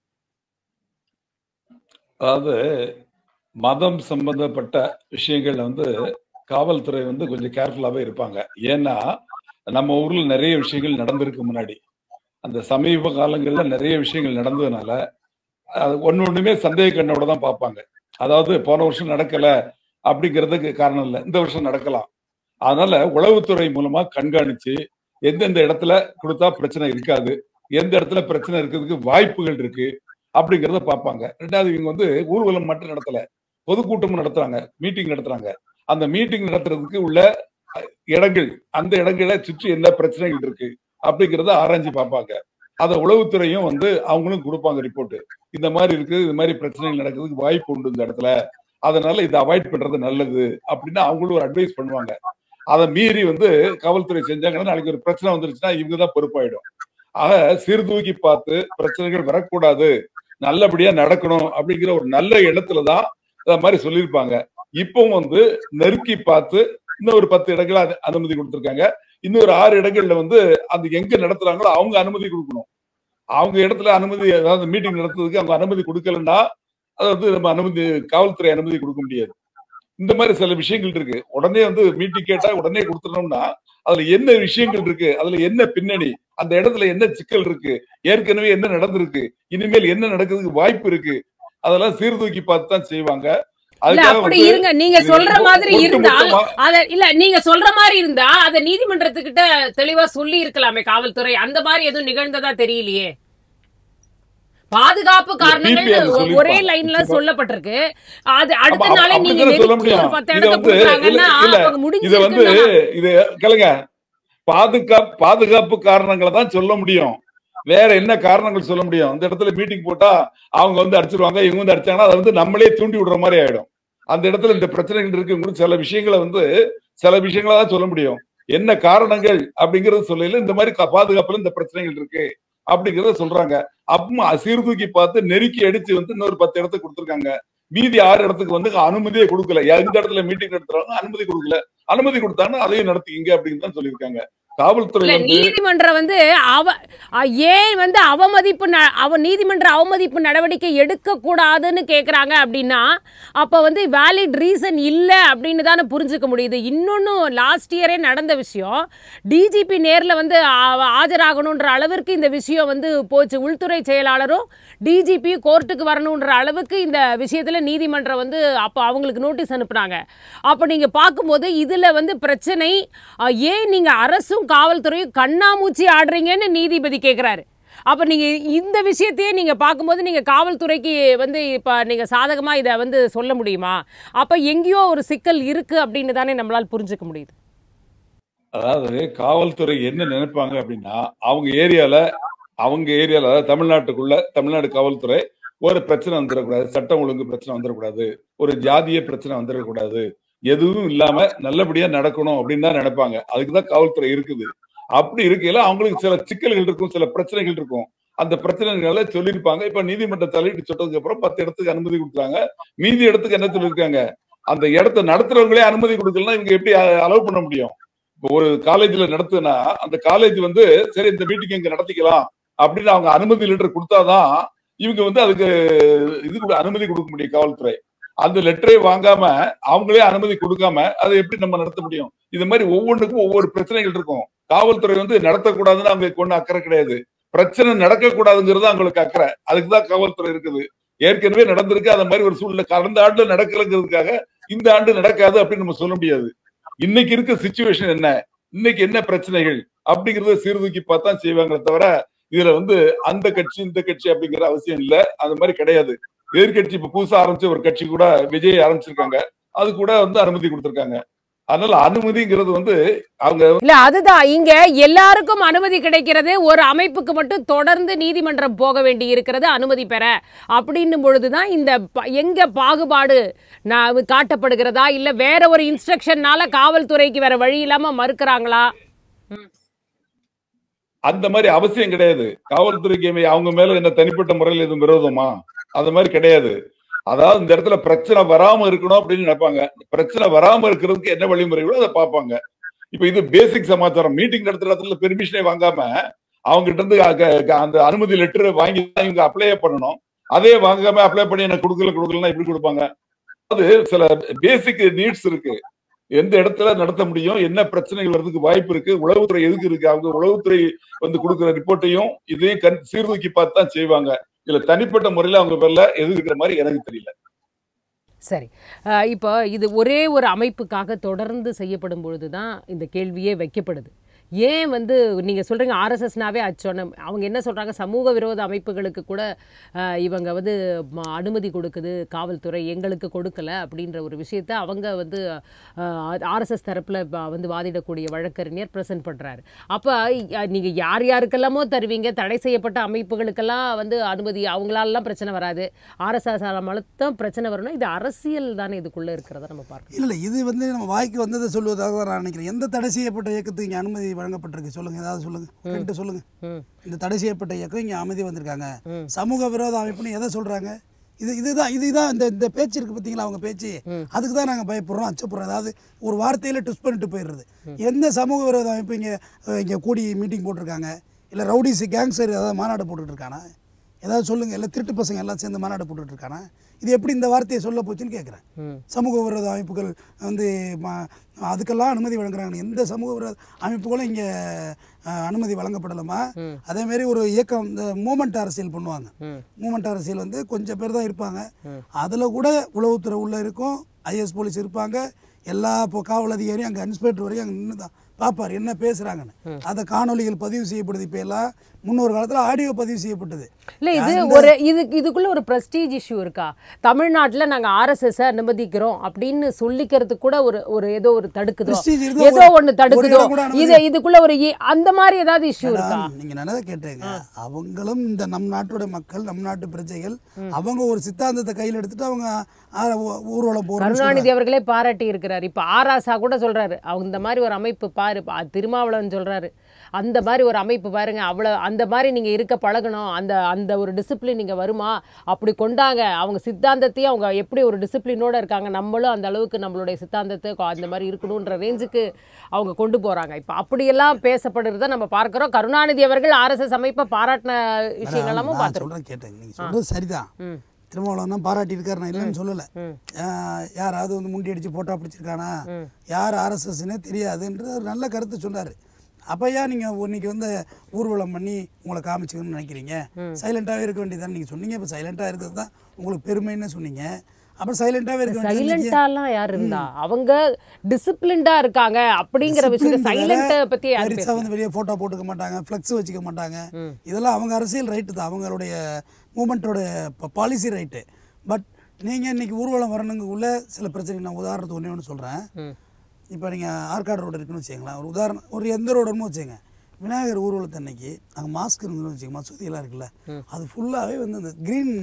அதாவது மதம் சம்பந்தப்பட்ட விஷயங்கள்ல வந்து காவல்துறை வந்து கொஞ்சம் கேர்ஃபுல்லாவே இருப்பாங்க ஏன்னா நம்ம ஊர்ல நிறைய விஷயங்கள் நடந்திருக்கு முன்னாடி அந்த சமீப காலங்கள்ல நிறைய விஷயங்கள் நடந்ததுனால அது ஒண்ணு ஒண்ணுமே சந்தேக கண்ணோட தான் பார்ப்பாங்க அதாவது போன வருஷம் நடக்கல அப்படிங்கிறதுக்கு காரணம் இல்லை இந்த வருஷம் நடக்கலாம் அதனால உளவுத்துறை மூலமா கண்காணிச்சு எந்தெந்த இடத்துல கொடுத்தா பிரச்சனை இருக்காது எந்த இடத்துல பிரச்சனை இருக்கிறதுக்கு வாய்ப்புகள் இருக்கு அப்படிங்கிறத பார்ப்பாங்க ரெண்டாவது இவங்க வந்து ஊர்வலம் மட்டும் நடத்தல பொதுக்கூட்டம் நடத்துறாங்க மீட்டிங் நடத்துறாங்க அந்த மீட்டிங் நடத்துறதுக்கு உள்ள இடங்கள் அந்த இடங்களை சுற்றி என்ன பிரச்சனைகள் இருக்கு அப்படிங்கிறத ஆராய்ஞ்சு பார்ப்பாங்க அதை உளவுத்துறையும் வந்து அவங்களும் கொடுப்பாங்க ரிப்போர்ட் இந்த மாதிரி இருக்கு இது மாதிரி பிரச்சனைகள் நடக்கிறதுக்கு வாய்ப்பு உண்டு இந்த இடத்துல அதனால இதை அவாய்ட் பண்றது நல்லது அப்படின்னு அவங்களும் ஒரு அட்வைஸ் பண்ணுவாங்க அதை மீறி வந்து காவல்துறை செஞ்சாங்கன்னா நாளைக்கு ஒரு பிரச்சனை வந்துருச்சுன்னா இவங்க தான் பொறுப்பாயிடும் ஆக சீர்தூக்கி பார்த்து பிரச்சனைகள் வரக்கூடாது நல்லபடியா நடக்கணும் அப்படிங்கிற ஒரு நல்ல இடத்துல தான் இந்த மாதிரி சொல்லியிருப்பாங்க இப்பவும் வந்து நெருக்கி பார்த்து இன்னும் ஒரு பத்து இடங்களை அனு- அனுமதி கொடுத்திருக்காங்க இன்னொரு ஆறு இடங்கள்ல வந்து அது எங்க நடத்துறாங்களோ அவங்க அனுமதி கொடுக்கணும் அவங்க இடத்துல அனுமதி அதாவது மீட்டிங் நடத்துறதுக்கு அவங்க அனுமதி கொடுக்கலன்னா அதை வந்து நம்ம அனுமதி காவல்துறை அனுமதி கொடுக்க முடியாது இந்த மாதிரி சில விஷயங்கள் இருக்கு உடனே வந்து மீட்டிங் கேட்டா உடனே கொடுத்துட்டோம்னா அதுல என்ன விஷயங்கள் இருக்கு அதுல என்ன பின்னணி அந்த இடத்துல என்ன சிக்கல் இருக்கு ஏற்கனவே என்ன நடந்திருக்கு இனிமேல் என்ன நடக்கிறதுக்கு வாய்ப்பு இருக்கு அதெல்லாம் சீர்தூக்கி பார்த்து தான் செய்வாங்க இல்ல அதுக்காக அப்படி வந்து இருங்க நீங்க இது சொல்ற ஒட்டு மாதிரி இருந்தால் மொத்தமா அத இல்ல நீங்க சொல்ற மாதிரி இருந்தா அத நீதிமன்றத்துக்கிட்ட தெளிவா சொல்லி இருக்கலாமே காவல்துறை அந்த மாதிரி எதுவும் நிகழ்ந்ததா தெரியலையே பாதுகாப்பு காரணங்கள் PPR சொல்லியிருப்பாங்க. ஒரே லைன்ல இப்போ- சொல்லப்பட்டிருக்கு அது அடுத்த அப்ப- நாளே அப்படி நீங்க தானே சொல்ல நெருக்கி முடியும். ஒரு பத்து இதை இடத்தை வந்து கொடுக்குறாங்கன்னா இல்ல, இல்ல. அவங்க இத வந்து முடிஞ்சிருக்குன்னா இது கேளுங்க பாதுகாப்பு பாதுகாப்பு காரணங்களை தான் சொல்ல முடியும் வேற என்ன காரணங்கள் சொல்ல முடியும் அந்த இடத்துல மீட்டிங் போட்டா அவங்க வந்து அடிச்சிருவாங்க இவங்க வந்து அடிச்சாங்கன்னா அதை வந்து நம்மளே தூண்டி விடுற மாதிரி ஆயிடும் அந்த இடத்துல இந்த பிரச்சனைகள் இருக்குங்கிற சில விஷயங்களை வந்து சில விஷயங்களை தான் சொல்ல முடியும் என்ன காரணங்கள் அப்படிங்கறது சொல்லல இந்த மாதிரி கா- பாதுகாப்புல இந்த பிரச்சனைகள் இருக்கு அப்படிங்கறத சொல்றாங்க அப்பமா சீர்தூக்கி பார்த்து நெருக்கி அடிச்சு வந்து இன்னொரு பத்து இடத்துக்கு கொடுத்துருக்காங்க மீதி ஆறு இடத்துக்கு வந்து அனுமதியே கொடுக்கல எந்த இடத்துல மீட்டிங் நடத்துறாங்க அனுமதி கொடுக்கல அனுமதி கொடுத்தாங்கன்னா அதையும் நடத்திக்கிங்க அப்படின்னு தான் சொல்லியிருக்காங்க காவல்துறை இல்ல வந்து நீதிமன்றம் வந்து அவ அ, ஏன் வந்து அவமதிப்பு ந- அவ நீதிமன்ற அவமதிப்பு நடவடிக்கை எடுக்க கூடாதுன்னு கேக்குறாங்க அப்படின்னா அப்ப வந்து வேலிட் ரீசன் இல்ல அப்படின்னு தானே புரிஞ்சுக்க முடியுது இன்னொன்னு லாஸ்ட் இயரே நடந்த விஷயம் டிஜிபி நேர்ல வந்து ஆ- ஆஜராகணுன்ற அளவிற்கு இந்த விஷயம் வந்து போச்சு உள்துறை செயலாளரும் டிஜிபி கோர்ட்டுக்கு வரணுன்ற அளவுக்கு இந்த விஷயத்துல நீதிமன்றம் வந்து அப்போ அவங்களுக்கு நோட்டீஸ் அனுப்புனாங்க அப்போ நீங்க பார்க்கும்போது இதுல வந்து பிரச்சனை அ, ஏன் நீங்க அரசும் காவல்துறையும் கண்ணாமூச்சி ஆடுறீங்கன்னு நீதிபதி கேக்குறாரு அப்ப நீங்க இந்த விஷயத்தையே நீங்க பார்க்கும்போது நீங்க காவல்துறைக்கு வந்து இப்ப நீங்க சாதகமா இதை வந்து சொல்ல முடியுமா அப்ப எங்கேயோ ஒரு சிக்கல் இருக்கு அப்படின்னு தானே நம்மளால புரிஞ்சுக்க முடியுது அதாவது காவல்துறை என்ன நினைப்பாங்க அப்படின்னா அவங்க ஏரியால அவங்க ஏரியால அதாவது தமிழ்நாட்டுக்குள்ள தமிழ்நாடு காவல்துறை ஒரு பிரச்சனை வந்துடக்கூடாது சட்டம் ஒழுங்கு பிரச்சனை வந்துடக்கூடாது ஒரு ஜாதிய பிரச்சனை வந்துடக்கூடாது எதுவும் இல்லாம நல்லபடியா நடக்கணும் அப்படின்னு தான் நினைப்பாங்க அதுக்குதான் காவல்துறை இருக்குது அப்படி இருக்கையில அவங்களுக்கு சில சிக்கல்கள் இருக்கும் சில பிரச்சனைகள் இருக்கும் அந்த பிரச்சனைகளை சொல்லியிருப்பாங்க இப்ப நீதிமன்ற தலையிட்டு சொன்னதுக்கு அப்புறம் பத்து இடத்துக்கு அனுமதி கொடுத்தாங்க மீதி இடத்துக்கு என்ன சொல்லியிருக்காங்க அந்த இடத்த நடத்துறவங்களே அனுமதி கொடுக்கலன்னா இவங்க எப்படி அலோவ் பண்ண முடியும் இப்போ ஒரு காலேஜ்ல நடத்துனா அந்த காலேஜ் வந்து சரி இந்த மீட்டிங் இங்க நடத்திக்கலாம் அப்படின்னு அவங்க அனுமதி லெட்டர் கொடுத்தாதான் இவங்க வந்து அதுக்கு இது கூட அனுமதி கொடுக்க முடியும் காவல்துறை அந்த லெட்டரை வாங்காம அவங்களே அனுமதி கொடுக்காம அதை எப்படி நம்ம நடத்த முடியும் இது மாதிரி ஒவ்வொன்றுக்கும் ஒவ்வொரு பிரச்சனைகள் இருக்கும் காவல்துறை வந்து நடத்தக்கூடாதுன்னு அவங்களுக்கு ஒண்ணு அக்கறை கிடையாது பிரச்சனை நடக்கக்கூடாதுங்கிறது அவங்களுக்கு அக்கறை அதுக்குதான் காவல்துறை இருக்குது ஏற்கனவே நடந்திருக்கு அந்த மாதிரி ஒரு சூழ்நிலை கடந்த ஆண்டுல நடக்கலைங்கிறதுக்காக இந்த ஆண்டு நடக்காது அப்படின்னு நம்ம சொல்ல முடியாது இன்னைக்கு இருக்க சுச்சுவேஷன் என்ன இன்னைக்கு என்ன பிரச்சனைகள் அப்படிங்கறத சீர்தூக்கி பார்த்தா செய்வாங்களே தவிர இதுல வந்து அந்த கட்சி இந்த கட்சி அப்படிங்கிற அவசியம் இல்ல அந்த மாதிரி கிடையாது எதிர்கட்சி இப்ப புதுசா ஆரம்பிச்ச ஒரு கட்சி கூட விஜய் ஆரம்பிச்சிருக்காங்க அது கூட வந்து அனுமதி கொடுத்திருக்காங்க அதனால அனுமதிங்கிறது வந்து அவங்க இல்ல அதுதான் இங்க எல்லாருக்கும் அனுமதி கிடைக்கிறது ஒரு அமைப்புக்கு மட்டும் தொடர்ந்து நீதிமன்றம் போக வேண்டி இருக்கிறது அனுமதி பெற அப்படின்னும் பொழுதுதான் இந்த ப- எங்க பாகுபாடு நான் காட்டப்படுகிறதா இல்ல வேற ஒரு இன்ஸ்ட்ரக்ஷன்னால காவல்துறைக்கு வேற வழி இல்லாம மறுக்கிறாங்களா அந்த மாதிரி அவசியம் கிடையாது காவல்துறைக்கு மே- அவங்க மேல என்ன தனிப்பட்ட முறையில் எதுவும் விரோதமா அந்த மாதிரி கிடையாது அதாவது இந்த இடத்துல பிரச்சனை வராம இருக்கணும் அப்படின்னு நினைப்பாங்க பிரச்சனை வராம இருக்கிறதுக்கு என்ன வழிமுறைகளோ அதை பார்ப்பாங்க இப்ப இது பேசிக் சமாச்சாரம் மீட்டிங் நடத்துற இடத்துல பெர்மிஷனே வாங்காம அவங்க கிட்ட இருந்து அக- க- அந்த அனுமதி லெட்டர் வாங்கி தான் இவங்க அப்ளை பண்ணணும் அதே வாங்காம அப்ளை பண்ணி எனக்கு கொடுக்கல கொடுக்கலன்னா எப்படி கொடுப்பாங்க அது சில பேசிக் நீட்ஸ் இருக்கு எந்த இடத்துல நடத்த முடியும் என்ன பிரச்சனைகள் வர்றதுக்கு வாய்ப்பு இருக்கு உளவுத்துறை எதுக்கு இருக்கு அவங்க உளவுத்துறை வந்து கொடுக்குற ரிப்போர்ட்டையும் இதையும் கண் சீர்தூக்கி பார்த்து தான் செய்வாங்க இதுல தனிப்பட்ட முறையில அவங்க பேர்ல எது இருக்கிற மாதிரி எனக்கு தெரியல சரி அஹ் இப்போ இது ஒரே ஒரு அமைப்புக்காக தொடர்ந்து செய்யப்படும் பொழுது தான் இந்த கேள்வியே வைக்கப்படுது ஏன் வந்து நீங்கள் சொல்கிறீங்க ஆர்எஸ்எஸ்னாவே அச்சோன்னு அவங்க என்ன சொல்கிறாங்க சமூக விரோத அமைப்புகளுக்கு கூட அஹ், இவங்க வந்து ம- அனுமதி கொடுக்குது காவல்துறை எங்களுக்கு கொடுக்கல அப்படின்ற ஒரு விஷயத்தை அவங்க வந்து ஆர்எஸ்எஸ் தரப்பில் வந்து வாதிடக்கூடிய வழக்கறிஞர் ப்ரெசென்ட் பண்ணுறாரு அப்போ நீங்கள் யார் யாருக்கெல்லாமோ தருவீங்க தடை செய்யப்பட்ட அமைப்புகளுக்கெல்லாம் வந்து அனுமதி அவங்களாலலாம் பிரச்சனை வராது ஆர்எஸ்எஸ் மட்டும் பிரச்சனை வரணும் இது அரசியல் தானே இதுக்குள்ளே இருக்கிறத நம்ம பார்க்கணும் இல்லை இல்லை இது வந்து நம்ம வாய்க்கு வந்ததை சொல்வதாக தான் நான் நினைக்கிறேன் எந்த தடை செய்யப்பட்ட இயக்கத்துக்கு இங்கே அனுமதி வழங்கப்பட்டிருக்கு சொல்லுங்கள் ஏதாவது சொல்லுங்கள் ரெண்டு சொல்லுங்கள் ம் இந்த தடை செய்யப்பட்ட இயக்கம் இங்கே அமைதி வந்திருக்காங்க சமூக விரோத அமைப்புன்னு எதை சொல்கிறாங்க இது இதுதான் இதுதான் இந்த இந்த பேச்சு இருக்குது பார்த்தீங்களா அவங்க பேச்சு அதுக்கு தான் நாங்கள் பயப்படுறோம் அச்சப்படுறோம் அதாவது ஒரு வார்த்தையில் ட்விஸ்ட் பண்ணிட்டு போயிடுறது எந்த சமூக விரோத அமைப்பு இங்கே இங்கே கூடி மீட்டிங் போட்டிருக்காங்க இல்லை ரவுடிஸ் கேங்ஸ்டர் ஏதாவது மாநாடு போட்டுட்டு இருக்கானா ஏதாவது சொல்லுங்கள் இல்லை திருட்டு பசங்க எல்லாம் சேர்ந்து மாநாடு போட்டுட்டு இருக்கானா இது எப்படி இந்த வார்த்தையை சொல்ல போச்சுன்னு கேட்குறேன் ம் சமூக விரோத அமைப்புகள் வந்து ம- அதுக்கெல்லாம் அனுமதி வழங்குறாங்க எந்த சமூக விரோத அமைப்புகளும் இங்கே அனுமதி வழங்கப்படலாமா ம். அதே மாதிரி ஒரு இயக்கம் இந்த மூமெண்ட் அரசியல் பண்ணுவாங்க ம் மூமெண்ட் அரசியல் வந்து கொஞ்சம் பேர் தான் இருப்பாங்க அதில் கூட உளவுத்துறை உள்ளே இருக்கும் ஐஎஸ் போலீஸ் இருப்பாங்க எல்லா இப்போ காவல் அதிகாரியும் அங்கே இன்ஸ்பெக்டர் வரையும் அங்கே நின்று தான் பார்ப்பார் என்ன பேசுகிறாங்கன்னு அதை காணொளிகள் பதிவு செய்யப்படுது இப்போ எல்லாம் முன்னொரு காலத்தில் ஆடியோ பதிவு செய்யப்பட்டது இல்ல இது ஒரு இது இதுக்குள்ள ஒரு பிரஸ்டீஜ் இஷ்யூ இருக்கா தமிழ்நாட்டுல நாங்க ஆர்எஸ்எஸ் அனுமதிக்கிறோம் அப்படின்னு சொல்லிக்கிறதுக்கு கூட ஒரு ஒரு ஏதோ ஒரு தடுக்குதோ Prestige இருந்தா ஏதோ ஒரு- ஒண்ணு ஒரு தடுக்குதோ இடம் கூட அனுமதி- இது இதுக்குள்ள ஒரு இ- அந்த மாதிரி ஏதாவது இஷ்யூ இருக்கா மேடம், நீங்க நல்லதா கேட்டீங்க அவங்களும் இந்த நம் நாட்டோட மக்கள் நம் நாட்டு பிரஜைகள் அவங்க ஒரு சித்தாந்தத்தை கையில் எடுத்துட்டு அவங்க ஆ, ஊ- ஊர்வலம் போறோம்னு கருணாநிதி அவர்களே பாராட்டி இருக்கிறாரு இப்ப ஆராசா கூட சொல்றாரு அவங்க இந்த மாதிரி ஒரு அமைப்பு பாரு பா- திருமாவளவன் சொல்றாரு அந்த மாதிரி ஒரு அமைப்பு பாருங்க அவ்வளவு அந்த மாதிரி நீங்க இருக்க பழகணும் அந்த அந்த ஒரு டிசிப்ளின் நீங்க வருமா அப்படி கொண்டாங்க அவங்க சித்தாந்தத்தையும் அவங்க எப்படி ஒரு டிசிப்ளினோட இருக்காங்க நம்மளும் அந்த அளவுக்கு நம்மளுடைய சித்தாந்தத்தை கொ- அந்த மாதிரி இருக்கணுன்ற ரேஞ்சுக்கு அவங்க கொண்டு போறாங்க இப்ப அப்படியெல்லாம் பேசப்படுறத நம்ம பார்க்கிறோம் கருணாநிதி அவர்கள் ஆர்எஸ்எஸ் அமைப்பை பாராட்டின விஷயங்கள் எல்லாமும் நான் பார்த்திருக்கோம் சொல்றேன் கேட்டேன் நீங்க சொல்றது சரிதான் ம் திருமாவளவன் தான் பாராட்டி இருக்காரு நான் இல்லைன்னு சொல்லலை ம் யாராவது வந்து முண்டி அடிச்சு போட்டோ பிடிச்சிருக்கானா யார் ஆர்எஸ்எஸ்னே தெரியாதுன்ற ஒரு நல்ல கருத்து சொன்னார் அப்போ ஏன் நீங்கள் இன்னைக்கு வந்து ஊர்வலம் பண்ணி உங்களை காமிச்சுக்கணும்னு நினைக்கிறீங்க சைலண்ட்டாகவே இருக்க வேண்டியதுதான் நீங்கள் சொன்னீங்க இப்போ சைலண்ட்டாக இருக்கிறது தான் உங்களுக்கு பெருமைன்னு சொன்னீங்க அப்புறம் சைலண்டாவே இருக்க வேண்டியது இன்னைக்கு. சைலண்டாலாம் யார் இருந்தா அவங்க டிசிப்ளின்டா இருக்காங்க அப்படிங்கிற விஷயத்த Discipline சைலண்ட பத்தி யார் பெருசா பேசுறா? வந்து வெளியே போட்டோ போட்டுக்க மாட்டாங்க ஃப்ளெக்ஸ் வச்சுக்க மாட்டாங்க ம். இதெல்லாம் அவங்க அரசியல் ரைட்டு தான் அவங்களுடைய மூமெண்ட்டோட பாலிசி ரைட்டு பட் நீங்க இன்னைக்கு ஊர்வலம் வரணுங்குள்ள சில பிரச்சனை நான் உதாரணத்துக்கு ஒன்றே ஒன்று சொல்றேன் ம். இப்போ நீங்கள் ஆற்காடு ரோடு இருக்குன்னு வச்சுங்களேன் ஒரு உதாரணம் ஒரு எந்த ரோடுன்னு வச்சுங்க விநாயகர் ஊர்வலத்து அன்னைக்கு அங்கே மாஸ்க் இருந்ததுன்னு வச்சுங்க மசூதியெல்லாம் இருக்குல்ல அது ஃபுல்லாகவே வந்து அந்த க்ரீன்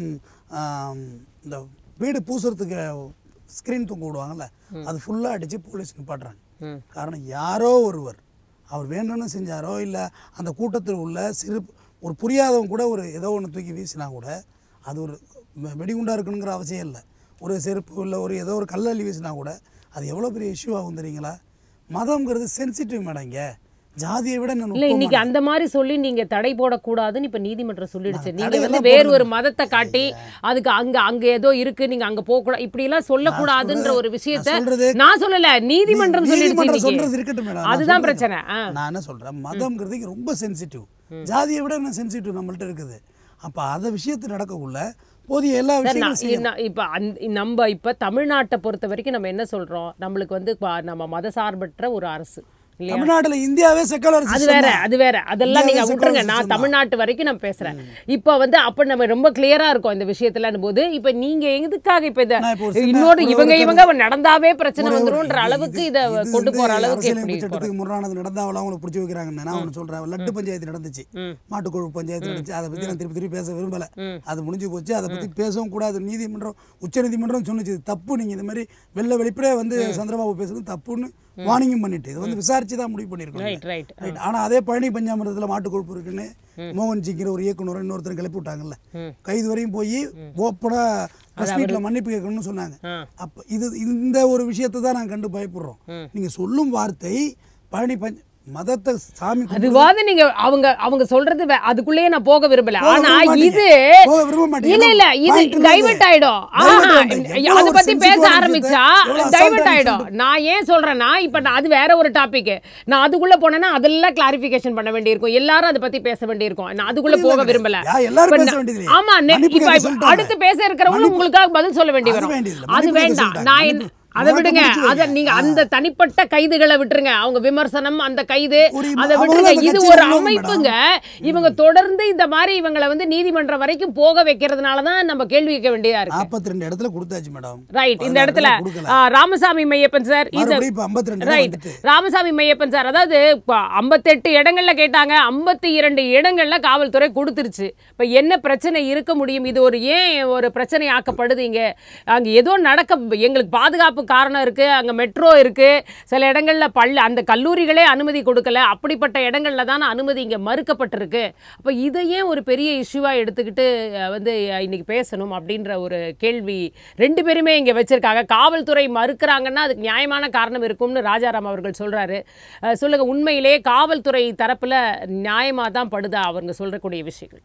இந்த வீடு பூசுறதுக்கு ஸ்க்ரீன் தூங்க விடுவாங்கல்ல அது ஃபுல்லாக அடித்து போலீஸ் நிப்பாட்டுறாங்க ம். காரணம் யாரோ ஒருவர் அவர் வேணும்னு செஞ்சாரோ இல்லை அந்த கூட்டத்தில் உள்ள சிறு ஒரு புரியாதவங்க கூட ஒரு ஏதோ ஒன்று தூக்கி வீசினா கூட அது ஒரு வெ- வெடிகுண்டா இருக்கணுங்கிற அவசியம் இல்லை ஒரு செருப்பு இல்லை ஒரு ஏதோ ஒரு கல்லள்ளி வீசினா கூட அது எவ்வளோ பெரிய இஷ்யூ ஆகும் தெரியுங்களா மதம்ங்கிறது சென்சிட்டிவ் மேடம் இங்கே ஜாதியை விட நான் இல்ல இன்னைக்கு அந்த மாதிரி சொல்லி நீங்க தடை போடக்கூடாதுன்னு இப்ப நீதிமன்றம் சொல்லிடுச்சு நாங்க நீங்க தடையெல்லாம் வந்து வேறு ஒரு போடல. மதத்தை காட்டி அதுக்கு அங்க அங்க ஏதோ இருக்கு நீங்க அங்க போக கூடாது இப்படி எல்லாம் சொல்லக்கூடாதுன்ற ஒரு விஷயத்த நான் சொல்றது நான் சொல்லல நீதிமன்றம் சொல்லிடுச்சு நீதிமன்றம் இன்னைக்கு. சொல்றது இருக்கட்டும் மேடம் நான் அதுதான் சொல்றது. பிரச்சனை ஆ. நான் என்ன சொல்றேன் மதம்ங்கிறது இங்க ரொம்ப சென்சிட்டிவ் ஜாதியை விட என்ன சென்சிட்டிவ் நம்மள்ட்ட இருக்குது அப்ப அந்த விஷயத்து நடக்கக்குள்ள போதிய எல்லா சார், நான் விஷயங்களும் செய்யணும். நான் இப்ப அந்த- நம்ம இப்ப தமிழ்நாட்டை பொறுத்த வரைக்கும் நம்ம என்ன சொல்றோம் நம்மளுக்கு வந்து ப- நம்ம மதசார்பற்ற ஒரு அரசு இல்லையா தமிழ்நாட்டுல இந்தியாவே செக்குலர் அது வேற அது வேற அதெல்லாம் நீங்க இந்தியாவே விட்டுருங்க secular நான் system தான். தமிழ்நாட்டு வரைக்கும் நான் பேசுறேன் இப்ப வந்து அப்ப நம்ம ரொம்ப கிளியரா இருக்கோம் இந்த விஷயத்துல போது இப்ப நீங்க எதுக்காக இப்ப இத நான் இப்போ ஒரு சின்ன- இன்னொரு ஒரு- இவங்க ஒரு இவங்க நடந்தாவே பிரச்சனை ஒரு- ஒரு- வந்துரும்ன்ற இது- அளவுக்கு இது- இத இது கொண்டு வந்து போற அளவுக்கு எப்படி அரசியலமைப்பு போறோம்? சட்டத்துக்கு முரணானது நடந்தா அவளை அவங்களை பிடிச்சி வைக்கிறாங்கன்னு நான் ஒன்று சொல்றேன் லட்டு பஞ்சாயத்து நடந்துச்சு ம். மாட்டுக்குழு பஞ்சாயத்து நடந்துச்சு அதை பத்தி நான் திருப்பி திருப்பி பேச விரும்பல அது முடிஞ்சு போச்சு அதை பத்தி பேசவும் கூடாது நீதிமன்றம் உச்ச நீதிமன்றம் சொன்னுச்சு இது தப்பு நீங்க இந்த மாதிரி வெள்ள வெளிப்படையா வந்து சந்திரபாபு பேசுறது தப்புன்னு வார்னிங்கும் பண்ணிட்டு இது வந்து விசாரிச்சு தான் முடிவு பண்ணிருக்கோம் ரைட் ரைட் ரைட் ஆனா அதே பழனி பஞ்சாமிரத்தில் மாட்டு கொழுப்பு இருக்குன்னு மோகன்ஜிங்கிற ஒரு இயக்குனர் இன்னொருத்தர் கிளப்பி விட்டாங்கல்ல ம். கைது வரையும் போய் ஓப்பனா பிரஸ் மீட்ல மன்னிப்பு கேட்கணும்னு சொன்னாங்க ஆ. அப்ப இது இந்த ஒரு விஷயத்தை தான் நான் கண்டு பயப்படுறோம் நீங்க சொல்லும் வார்த்தை பழனி பஞ்ச மதத்தை சாமி கும்பிடுறது- அதுவாது நீங்க அவங்க அவங்க சொல்றது வே- அதுக்குள்ளேயே நான் போக விரும்பல போக ஆனா விரும்ப இது மாட்டீங்க. போக விரும்ப மாட்டீங்க. இல்ல இல்ல இது Point இல்ல டைவர்ட் இது. ஆயிடும் Divert ஆஹா, ஆயிடும். எவ்வளவு அத ஒரு பத்தி பேச sensitive ஆன ஆரம்பிச்சா விஷயத்தை எவ்வளவு டைவர்ட் assault ஆயிடும் ஆயிடுச்சு. நான் ஏன் சொல்றேன்னா இப்ப நான் அது வேற ஒரு டாபிக் நான் அதுக்குள்ள போனேன்னா அதெல்லாம் கிளாரிபிகேஷன் பண்ண வேண்டியிருக்கும் எல்லாரும் அதை பத்தி பேச வேண்டியிருக்கும் நான் அதுக்குள்ள போக இல்ல, விரும்பல யா, எல்லாரும் இப்ப பேச நான்- வேண்டியது இல்லையா? ஆமா நெ- மன்னிப்பு இப்ப கேட்க இப்ப சொல்லிட்டாங்க. அடுத்து பேச இருக்கிறவங்களும் மன்னிப்பு- உங்களுக்காக பதில் சொல்ல வேண்டி அது வரும் வேண்டியதில்லை. அது மன்னிப்பு கேட்க வேண்டாம் சொல்லிட்டாங்க. நான் என்ன மன்னிப்பு- அதை வழக்கு விடுங்க முடிச்சு அத வைங்க. நீங்க ஆ. அந்த தனிப்பட்ட கைதுகளை விட்டுருங்க அவங்க விமர்சனம் அந்த கைது ஒரு- அதை அவங்களும் விட்டுருங்க அந்த இது கட்சியில ஒரு உள்ளவங்க அமைப்புங்க இவங்க தொடர்ந்து இந்த மாதிரி இவங்களை வந்து நீதிமன்றம் வரைக்கும் போக வைக்கிறதுனால தான் நம்ம கேள்வி கேட்க வேண்டியதா இருக்கு நாற்பத்தி ரெண்டு இடத்துல கொடுத்தாச்சு மேடம் ரைட் இந்த பதினாறு இடத்துல கொடுக்கல. ஆ, ராமசாமி மையப்பன் சார் இது மறுபடியும் இப்ப 52 ரைட் வந்துட்டு. ராமசாமி மையப்பன் சார் அதாவது ஐம்பத்தெட்டு இடங்கள்ல கேட்டாங்க ஐம்பத்தி இரண்டு இடங்கள்ல காவல்துறை கொடுத்துருச்சு இப்ப என்ன பிரச்சனை இருக்க முடியும் இது ஒரு ஏன் ஒரு பிரச்சனை ஆக்கப்படுது இங்க அங்க ஏதோ நடக்க எங்களுக்கு பாதுகாப்பு காரணம் இருக்கு அங்க மெட்ரோ இருக்கு சில இடங்கள்ல பள்ளி அந்த கல்லூரிகளே அனுமதி கொடுக்கல அப்படிப்பட்ட இடங்கள்ல தான் அனுமதி இங்க மறுக்கப்பட்டிருக்கு அப்ப இதை ஏன் ஒரு பெரிய இஷ்யூவா எடுத்துக்கிட்டு அஹ், வந்து அஹ், இன்னைக்கு பேசணும் அப்படின்ற ஒரு கேள்வி ரெண்டு பேருமே இங்க வச்சிருக்காங்க காவல்துறை மறுக்கிறாங்கன்னா அதுக்கு நியாயமான காரணம் இருக்கும்னு ராஜாராம் அவர்கள் சொல்றாரு அஹ், சொல்லுங்க உண்மையிலேயே காவல்துறை தரப்புல நியாயமா தான் படுதா அவங்க சொல்லக்கூடிய விஷயங்கள்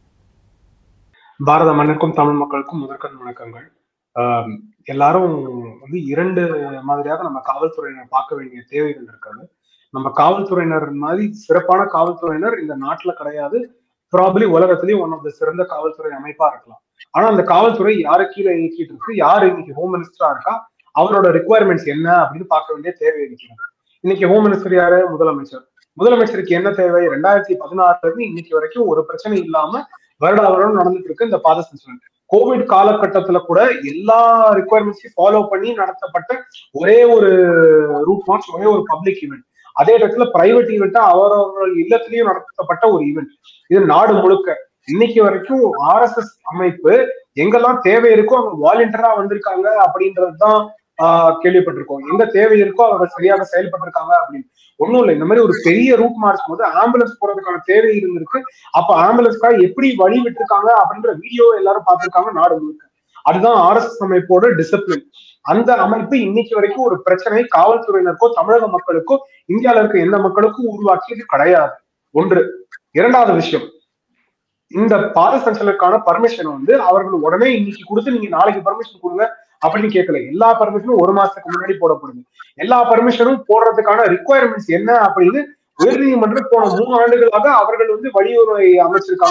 பாரத மண்ணுக்கும் தமிழ் மக்களுக்கும் முதற்கண் வணக்கங்கள் ஆஹ் எல்லாரும் வந்து இரண்டு மாதிரியாக நம்ம காவல்துறையினர் பார்க்க வேண்டிய தேவைகள் இருக்காது நம்ம காவல்துறையினர் மாதிரி சிறப்பான காவல்துறையினர் இந்த நாட்டுல கிடையாது ப்ராபலி உலகத்திலேயே ஒன் ஆஃப் த சிறந்த காவல்துறை அமைப்பா இருக்கலாம் ஆனா அந்த காவல்துறை யாரு கீழே இயக்கிட்டு இருக்கு யாரு இன்னைக்கு ஹோம் மினிஸ்டரா இருக்கா அவரோட ரெக்குவயர்மெண்ட்ஸ் என்ன அப்படின்னு பார்க்க வேண்டிய தேவை இருக்கிறது இன்னைக்கு ஹோம் மினிஸ்டர் யாரு முதலமைச்சர் முதலமைச்சருக்கு என்ன தேவை ரெண்டாயிரத்தி பதினாறுல இருந்து இன்னைக்கு வரைக்கும் ஒரு பிரச்சனை இல்லாம வருடா வருடம் நடந்துட்டு இருக்கு இந்த பாத சஞ்சலன் கோவிட் காலகட்டத்துல கூட எல்லா ரிக்குவயர்மெண்ட்ஸையும் ஃபாலோ பண்ணி நடத்தப்பட்ட ஒரே ஒரு ரூட் மார்ச் ஒரே ஒரு பப்ளிக் ஈவெண்ட் அதே இடத்துல பிரைவேட் ஈவெண்ட்டா அவரவர்கள் இல்லத்திலையும் நடத்தப்பட்ட ஒரு ஈவெண்ட் இது நாடு முழுக்க இன்னைக்கு வரைக்கும் ஆர்எஸ்எஸ் அமைப்பு எங்கெல்லாம் தேவை இருக்கோ அவங்க வாலண்டியரா வந்திருக்காங்க அப்படின்றதுதான் ஆஹ் கேள்விப்பட்டிருக்கோம் எங்க தேவை இருக்கோ அவங்க சரியாக செயல்பட்டிருக்காங்க அப்படின்னு ஒண்ணும் இல்லை இந்த மாதிரி ஒரு பெரிய ரூட் மார்ச் போது ஆம்புலன்ஸ் போறதுக்கான தேவை இருந்திருக்கு அப்ப ஆம்புலன்ஸ்க்காக எப்படி வழி விட்டுருக்காங்க அப்படின்ற வீடியோ எல்லாரும் பார்த்திருக்காங்க நாடு முழுக்க அதுதான் ஆர்எஸ்எஸ் அமைப்போட டிசிப்ளின் அந்த அமைப்பு இன்னைக்கு வரைக்கும் ஒரு பிரச்சனை காவல்துறையினருக்கோ தமிழக மக்களுக்கோ இந்தியால இருக்க எந்த மக்களுக்கும் உருவாக்கியது கிடையாது ஒன்று இரண்டாவது விஷயம் இந்த பாத சஞ்சலுக்கான பர்மிஷன் வந்து அவர்கள் உடனே இன்னைக்கு கொடுத்து நீங்க நாளைக்கு பர்மிஷன் கொடுங்க அப்படின்னு கேட்கல எல்லா பர்மிஷனும் ஒரு மாசத்துக்கு முன்னாடி போடப்படுது எல்லா பர்மிஷனும் போடுறதுக்கான ரிக்குவயர்மெண்ட்ஸ் என்ன அப்படின்னு உயர்நீதிமன்றம் போன மூணு ஆண்டுகளாக அவர்கள் வந்து வழியுறை அமைச்சிருக்காங்க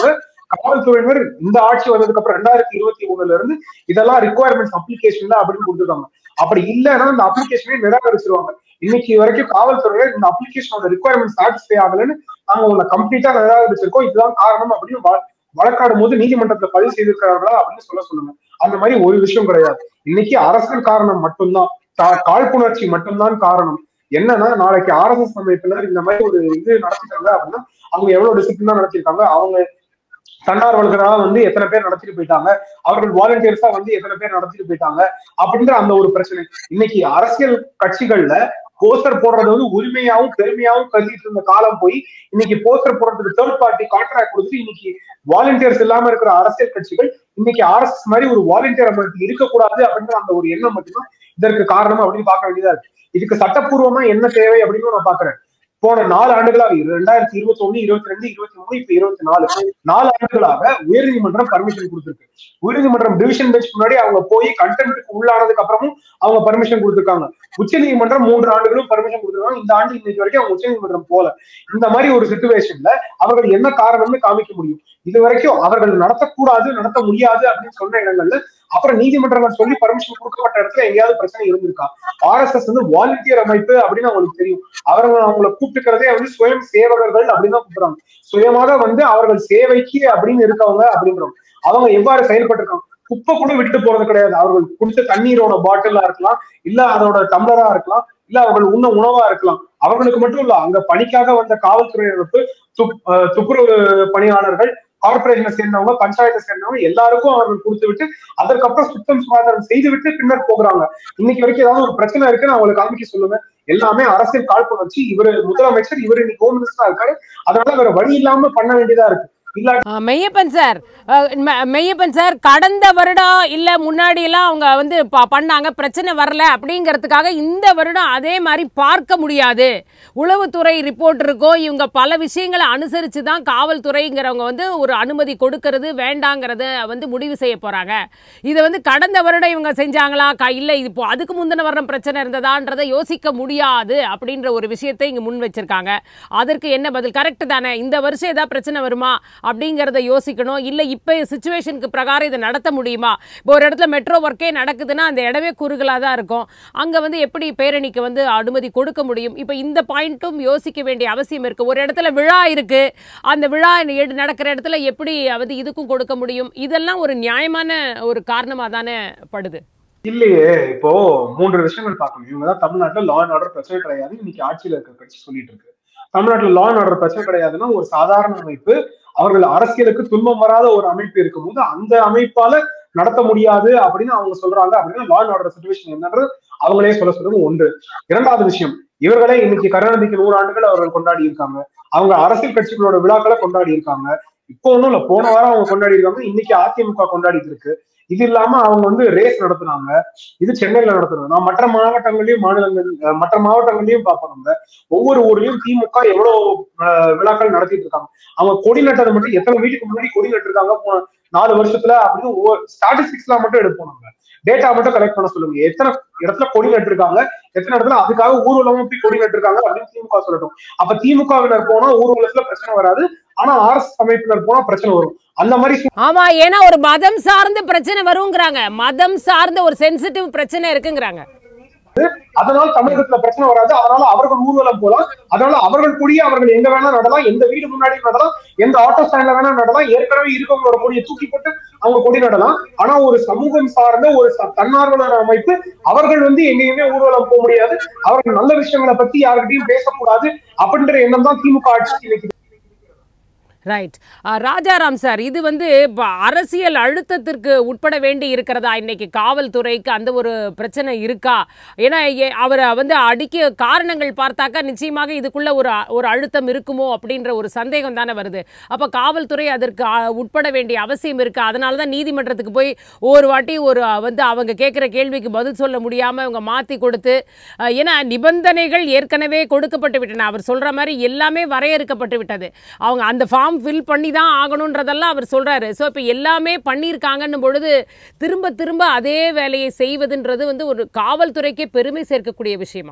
காவல்துறையினர் இந்த ஆட்சி வந்ததுக்கு அப்புறம் ரெண்டாயிரத்தி இருபத்தி மூணுல இருந்து இதெல்லாம் ரிக்குவயர்மெண்ட்ஸ் அப்ளிகேஷன்ல அப்படின்னு கொடுத்துருக்காங்க அப்படி இல்லைன்னா அந்த அப்ளிகேஷனே நிராகரிச்சிருவாங்க இன்னைக்கு வரைக்கும் காவல்துறையினர் இந்த அப்ளிகேஷனோட ரிக்குவயர்மெண்ட் சாட்டிஸ்ஃபை ஆகலன்னு நாங்க உங்களை கம்ப்ளீட்டா நிராகரிச்சிருக்கோம் இதுதான் காரணம் அப்படின்னு வ- வழக்காடும் போது நீதிமன்றத்துல பதிவு செய்திருக்கிறார்களா அப்படின்னு சொல்ல சொல்லுங்க அந்த மாதிரி ஒரு விஷயம் கிடையாது இன்னைக்கு அரசியல் காரணம் மட்டும்தான் கா- காழ்ப்புணர்ச்சி மட்டும்தான் காரணம் என்னன்னா நாளைக்கு ஆர்எஸ்எஸ் அமைப்பினர் இந்த மாதிரி ஒரு இது நடத்திட்டாங்க அப்படின்னா அவங்க எவ்வளவு டிசிப்ளினா நடத்திருக்காங்க அவங்க தன்னார்வலர்களா வந்து எத்தனை பேர் நடத்திட்டு போயிட்டாங்க அவர்கள் வாலண்டியர்ஸா வந்து எத்தனை பேர் நடத்திட்டு போயிட்டாங்க அப்படின்ற அந்த ஒரு பிரச்சனை இன்னைக்கு அரசியல் கட்சிகள்ல போஸ்டர் போடுறது வந்து உரிமையாவும் பெருமையாவும் கருதிட்டு இருந்த காலம் போய் இன்னைக்கு போஸ்டர் போடுறதுக்கு தேர்ட் பார்ட்டி கான்ட்ராக்ட் கொடுத்துட்டு இன்னைக்கு வாலண்டியர்ஸ் இல்லாம இருக்கிற அரசியல் கட்சிகள் இன்னைக்கு அரசு மாதிரி ஒரு வாலண்டியர் அமைப்பு இருக்கக்கூடாது அப்படின்ற அந்த ஒரு எண்ணம் மட்டும்தான் இதற்கு காரணம் அப்படின்னு பார்க்க வேண்டியதா இருக்கு இதுக்கு சட்டப்பூர்வமா என்ன தேவை அப்படின்னு நான் பாக்குறேன் போன நாலு ஆண்டுகளாக ரெண்டாயிரத்தி இருபத்தி ஒண்ணு இருபத்தி ரெண்டு இருபத்தி மூணு இப்ப இருபத்தி நாலு நாலு ஆண்டுகளாக உயர்நீதிமன்றம் பர்மிஷன் கொடுத்திருக்கு உயர்நீதிமன்றம் டிவிஷன் பெஞ்ச் முன்னாடி அவங்க போய் கண்டெம்ட்டுக்கு உள்ளானதுக்கு அப்புறமும் அவங்க பர்மிஷன் கொடுத்திருக்காங்க உச்ச நீதிமன்றம் மூன்று ஆண்டுகளும் பர்மிஷன் கொடுத்திருக்காங்க இந்த ஆண்டு இன்னைக்கு வரைக்கும் அவங்க உச்ச நீதிமன்றம் போல இந்த மாதிரி ஒரு சுச்சுவேஷன்ல அவர்கள் என்ன காரணம்னு காமிக்க முடியும் இது வரைக்கும் அவர்கள் நடத்தக்கூடாது நடத்த முடியாது அப்படின்னு சொன்ன இடங்கள்ல அப்புறம் நீதிமன்றங்கள் சொல்லி பர்மிஷன் கொடுக்கப்பட்ட இடத்துல எங்கேயாவது பிரச்சனை இருந்திருக்கா ஆர்எஸ்எஸ் வந்து வாலண்டியர் அமைப்பு அப்படின்னு அவங்களுக்கு தெரியும் அவர்கள் அவங்களை கூப்பிட்டுக்கிறதே வந்து சுயம் சேவகர்கள் அப்படின்னு தான் கூப்பிடுறாங்க சுயமாக வந்து அவர்கள் சேவைக்கு அப்படின்னு இருக்கவங்க அப்படின்றவங்க அவங்க எவ்வாறு செயல்பட்டிருக்காங்க குப்பை கூட விட்டு போறது கிடையாது அவர்கள் குடிச்ச தண்ணீரோட பாட்டிலா இருக்கலாம் இல்ல அதோட டம்ளரா இருக்கலாம் இல்ல அவர்கள் உண்ண உணவா இருக்கலாம் அவர்களுக்கு மட்டும் இல்ல அங்க பணிக்காக வந்த காவல்துறையினருக்கு துப்- அஹ் துப்புரவு பணியாளர்கள் கார்பரேஷனை சேர்ந்தவங்க பஞ்சாயத்தை சேர்ந்தவங்க எல்லாருக்கும் அவர்கள் கொடுத்து விட்டு அதற்கப்புறம் சுத்தம் சுகாதாரம் செய்து விட்டு பின்னர் போகிறாங்க இன்னைக்கு வரைக்கும் ஏதாவது ஒரு பிரச்சனை இருக்குன்னு அவங்களுக்கு காமிக்க சொல்லுங்க எல்லாமே அரசியல் காழ்ப்புணர்ச்சி இவரு முதலமைச்சர் இவரு இன்னைக்கு ஹோம் மினிஸ்டரா இருக்காரு அதனால வேற வழி இல்லாம பண்ண வேண்டியதா இருக்கு இல்லாட்டி ஆ, மெய்யப்பன் சார் அ, ம- மெய்யப்பன் சார் கடந்த வருடம் இல்ல முன்னாடி எல்லாம் அவங்க வந்து ப- பண்ணாங்க பிரச்சனை வரல அப்படிங்கிறதுக்காக இந்த வருடம் அதே மாதிரி பார்க்க முடியாது உளவுத்துறை ரிப்போர்ட் இருக்கும் இவங்க பல விஷயங்களை அனுசரித்து தான் காவல்துறைங்கிறவங்க வந்து ஒரு அனுமதி கொடுக்கறது வேண்டாங்கிறத வந்து முடிவு செய்ய போறாங்க இதை வந்து கடந்த வருடம் இவங்க செஞ்சாங்களா க இல்லை இப்போ அதுக்கு முந்தின வருடம் பிரச்சனை இருந்ததான்றதை யோசிக்க முடியாது அப்படின்ற ஒரு விஷயத்தை இங்கே முன் வச்சிருக்காங்க அதற்கு என்ன பதில் கரெக்ட் தானே இந்த வருஷம் ஏதாவது பிரச்சனை வருமா அப்படிங்கிறத யோசிக்கணும் இல்லை இப்போ சுச்சுவேஷனுக்கு பிரகாரம் இதை நடத்த முடியுமா இப்போ ஒரு இடத்துல மெட்ரோ ஒர்க்கே நடக்குதுன்னா அந்த இடமே குறுகலாக தான் இருக்கும் அங்கே வந்து எப்படி பேரணிக்கு வந்து அனுமதி கொடுக்க முடியும் இப்போ இந்த பாயிண்ட்டும் யோசிக்க வேண்டிய அவசியம் இருக்குது ஒரு இடத்துல விழா இருக்குது அந்த விழா எடு- நடக்கிற இடத்துல எப்படி வந்து இதுக்கும் கொடுக்க முடியும் இதெல்லாம் ஒரு நியாயமான ஒரு காரணமாக தானே படுது இல்லையே இப்போ மூன்று விஷயங்கள் பார்க்கணும் இவங்க தான் தமிழ்நாட்டுல லா அண்ட் ஆர்டர் பிரச்சனை கிடையாது இன்னைக்கு ஆட்சியில இருக்க கட்சி சொல்லிட்டு இருக்கு தமிழ்நாட்டுல லா அண்ட் ஆர்டர் பிரச்சனை கிடையாதுன்னா ஒரு சாதாரண அமைப்பு அவர்கள் அரசியலுக்கு துன்பம் வராத ஒரு அமைப்பு இருக்கும்போது அந்த அமைப்பால நடத்த முடியாது அப்படின்னு அவங்க சொல்றாங்க அப்படின்னா லா அண்ட் ஆர்டர் சுச்சுவேஷன் என்னன்றது அவங்களே சொல்ல சொல்றது ஒன்று இரண்டாவது விஷயம் இவர்களே இன்னைக்கு கருணாநிதிக்கு நூறு ஆண்டுகள் அவர்கள் கொண்டாடி இருக்காங்க அவங்க அரசியல் கட்சிகளோட விழாக்களை கொண்டாடி இருக்காங்க இப்போ ஒண்ணும் இல்ல போன வாரம் அவங்க கொண்டாடி இருக்காங்க இன்னைக்கு அதிமுக கொண்டாடிட்டு இருக்கு இது இல்லாம அவங்க வந்து ரேஸ் நடத்துனாங்க இது சென்னையில நடத்துறது நான் மற்ற மாவட்டங்களையும் மாநிலங்கள் அஹ் மற்ற மாவட்டங்களையும் பார்ப்போம் நம்ம ஒவ்வொரு ஊர்லயும் திமுக எவ்வளவு அஹ், விழாக்கள் நடத்திட்டு இருக்காங்க அவங்க கொடி நட்டது மட்டும் எத்தனை வீட்டுக்கு முன்னாடி கொடி நட்டிருக்காங்க போன நாலு வருஷத்துல அப்படின்னு ஒவ்வொரு ஸ்டாட்டிஸ்டிக்ஸ்லாம் மட்டும் எடுப்போம் நம்ம டேட்டா மட்டும் கலெக்ட் பண்ண சொல்லுங்க எத்தனை இடத்துல கொடி நட்டிருக்காங்க எத்தனை இடத்துல அதுக்காக ஊர்வலமும் போய் கொடி நட்டிருக்காங்க அப்படின்னு திமுக சொல்லட்டும் அப்ப திமுகவினர் போனா ஊர்வலத்துல பிரச்சனை வராது ஆனா ஆர்எஸ் அமைப்பினர் போனா பிரச்சனை வரும் அந்த மாதிரி ஆமா ஏன்னா ஒரு மதம் சார்ந்த பிரச்சனை வருங்கிறாங்க மதம் சார்ந்த ஒரு சென்சிட்டிவ் பிரச்சனை இருக்குங்கிறாங்க அதனால தமிழகத்துல பிரச்சனை வராது அதனால அவர்கள் ஊர்வலம் போலாம் அதனால அவர்கள் கொடியை அவர்கள் எங்க வேணா நடலாம் எந்த வீடு முன்னாடி நடலாம் எந்த ஆட்டோ ஸ்டாண்ட்ல வேணா நடலாம் ஏற்கனவே இருக்கவங்களோட கொடியை தூக்கி போட்டு அவங்க கொடி நடலாம் ஆனா ஒரு சமூகம் சார்ந்த ஒரு ச- தன்னார்வலர் அமைப்பு அவர்கள் வந்து எங்கேயுமே ஊர்வலம் போக முடியாது அவர்கள் நல்ல விஷயங்களை பத்தி யாருக்கிட்டையும் பேசக்கூடாது அப்படின்ற எண்ணம் தான் திமுக ஆட்சி இன்னைக்கு ரைட் ராஜாராம் சார் இது வந்து இப்ப அரசியல் அழுத்தத்திற்கு உட்பட வேண்டி இருக்கிறதா இன்னைக்கு காவல்துறைக்கு அந்த ஒரு பிரச்சனை இருக்கா ஏன்னா ஏ- அவரை வந்து அடிக்க காரணங்கள் பார்த்தாக்கா நிச்சயமாக இதுக்குள்ள ஒரு அ- ஒரு அழுத்தம் இருக்குமோ அப்படின்ற ஒரு சந்தேகம் தானே வருது அப்போ காவல்துறை அதற்கு அ, உட்பட வேண்டிய அவசியம் இருக்கு அதனால தான் நீதிமன்றத்துக்கு போய் ஒரு வாட்டி ஒரு அ, வந்து அவங்க கேட்குற கேள்விக்கு பதில் சொல்ல முடியாமல் அவங்க மாற்றி கொடுத்து அ, ஏன்னா நிபந்தனைகள் ஏற்கனவே கொடுக்கப்பட்டு விட்டன அவர் சொல்ற மாதிரி எல்லாமே வரையறுக்கப்பட்டு விட்டது அவங்க அந்த ஃபார்ம் ஃபில் பண்ணி தான் ஆகணுன்றதெல்லாம் அவர் சொல்றாரு ஸோ இப்போ எல்லாமே பண்ணியிருக்காங்கன்னும் பொழுது திரும்ப திரும்ப அதே வேலையை செய்வதுன்றது வந்து ஒரு காவல்துறைக்கே பெருமை சேர்க்கக்கூடிய விஷயமா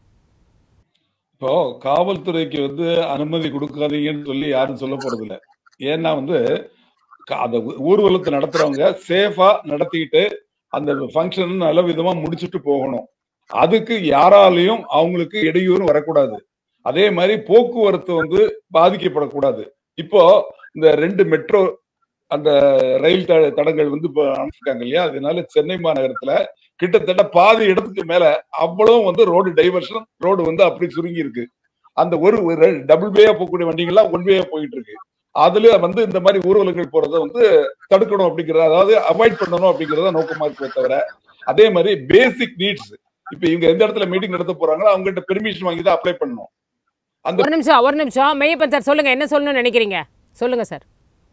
இப்போ காவல்துறைக்கு வந்து அனுமதி கொடுக்காதீங்கன்னு சொல்லி யாரும் சொல்ல போறது இல்ல ஏன்னா வந்து க- அந்த ஊ- ஊர்வலத்தை நடத்துறவங்க சேஃபா நடத்திட்டு அந்த ஃபங்க்ஷன் நல்ல விதமா முடிச்சுட்டு போகணும் அதுக்கு யாராலையும் அவங்களுக்கு இடையூறு வரக்கூடாது அதே மாதிரி போக்குவரத்து வந்து பாதிக்கப்படக்கூடாது இப்போ இந்த ரெண்டு மெட்ரோ அந்த ரயில் த- தடங்கள் வந்து இப்போ அமைச்சிருக்காங்க இல்லையா அதனால சென்னை மாநகரத்துல கிட்டத்தட்ட பாதி இடத்துக்கு மேல அவ்வளவு வந்து ரோடு டைவர்ஷன் ரோடு வந்து அப்படி சுருங்கி இருக்கு அந்த ஒரு டபுள் வேயா போகக்கூடிய வண்டிகள்லாம் ஒன் வேயா போயிட்டு இருக்கு அதுல வந்து இந்த மாதிரி ஊர்வலங்கள் போறதை வந்து தடுக்கணும் அப்படிங்கறத அதாவது அவாய்ட் பண்ணணும் அப்படிங்கறத நோக்கமா இருக்கே தவிர அதே மாதிரி பேசிக் நீட்ஸ் இப்ப இவங்க எந்த இடத்துல மீட்டிங் நடத்த போறாங்களோ அவங்க கிட்ட பெர்மிஷன் வாங்கி தான் அப்ளை பண்ணணும் அந்த ஒரு நிமிஷம் ஒரு நிமிஷம் மெய்யப்பன் சார் சொல்லுங்க என்ன சொல்லணும்னு நினைக்கிறீங்க சொல்லுங்க சார்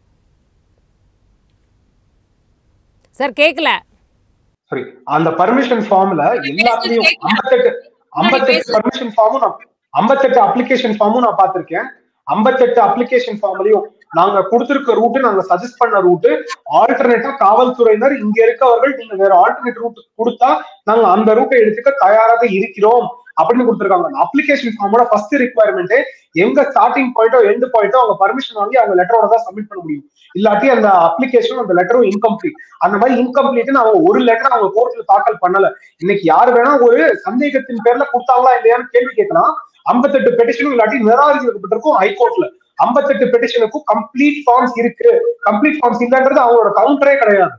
சார் கேட்கல சரி அந்த பர்மிஷன் ஃபார்ம்ல எல்லாத்துலயும் ஐம்பத்தெட்டு ஐம்பத்தெட்டு பர்மிஷன் ஃபார்மும் நான் ஐம்பத்தெட்டு அப்ளிகேஷன் ஃபார்மும் நான் பார்த்திருக்கேன் ஐம்பத்தெட்டு அப்ளிகேஷன் ஃபார்ம்லயும் நாங்க கொடுத்திருக்க ரூட் நாங்க சஜஸ்ட் பண்ண ரூட் ஆல்டர்னேட்டா காவல்துறையினர் இங்க இருக்கவர்கள் நீங்க வேற ஆல்டர்னேட் ரூட் கொடுத்தா நாங்க அந்த ரூட்டை எடுத்துக்க தயாராக இருக்கிறோம் அப்படின்னு கொடுத்திருக்காங்க அந்த அப்ளிகேஷன் ஃபார்மோட ஃபர்ஸ்ட் ரிக்குவயர்மெண்ட் எங்க ஸ்டார்டிங் பாயிண்டோ எண்ட் பாயிண்டோ அவங்க பர்மிஷன் வாங்கி அவங்க லெட்டரோட தான் சப்மிட் பண்ண முடியும் இல்லாட்டி அந்த அப்ளிகேஷன் அந்த லெட்டரும் இன்கம்ப்ளீட் அந்த மாதிரி இன்கம்ப்ளீட்னு அவங்க ஒரு லெட்டர் அவங்க கோர்ட்ல தாக்கல் பண்ணல இன்னைக்கு யார் வேணா ஒரு சந்தேகத்தின் பேர்ல கொடுத்தாங்களா இல்லையான்னு கேள்வி கேட்கலாம் ஐம்பத்தெட்டு பெட்டிஷனும் இல்லாட்டி நிராகரிக்கப்பட்டிருக்கும் ஹைகோர்ட்ல ஐம்பத்தெட்டு பெட்டிஷனுக்கும் கம்ப்ளீட் ஃபார்ம்ஸ் இருக்கு கம்ப்ளீட் ஃபார்ம்ஸ் இல்லன்றது அவங்களோட கவுண்டரே கிடையாது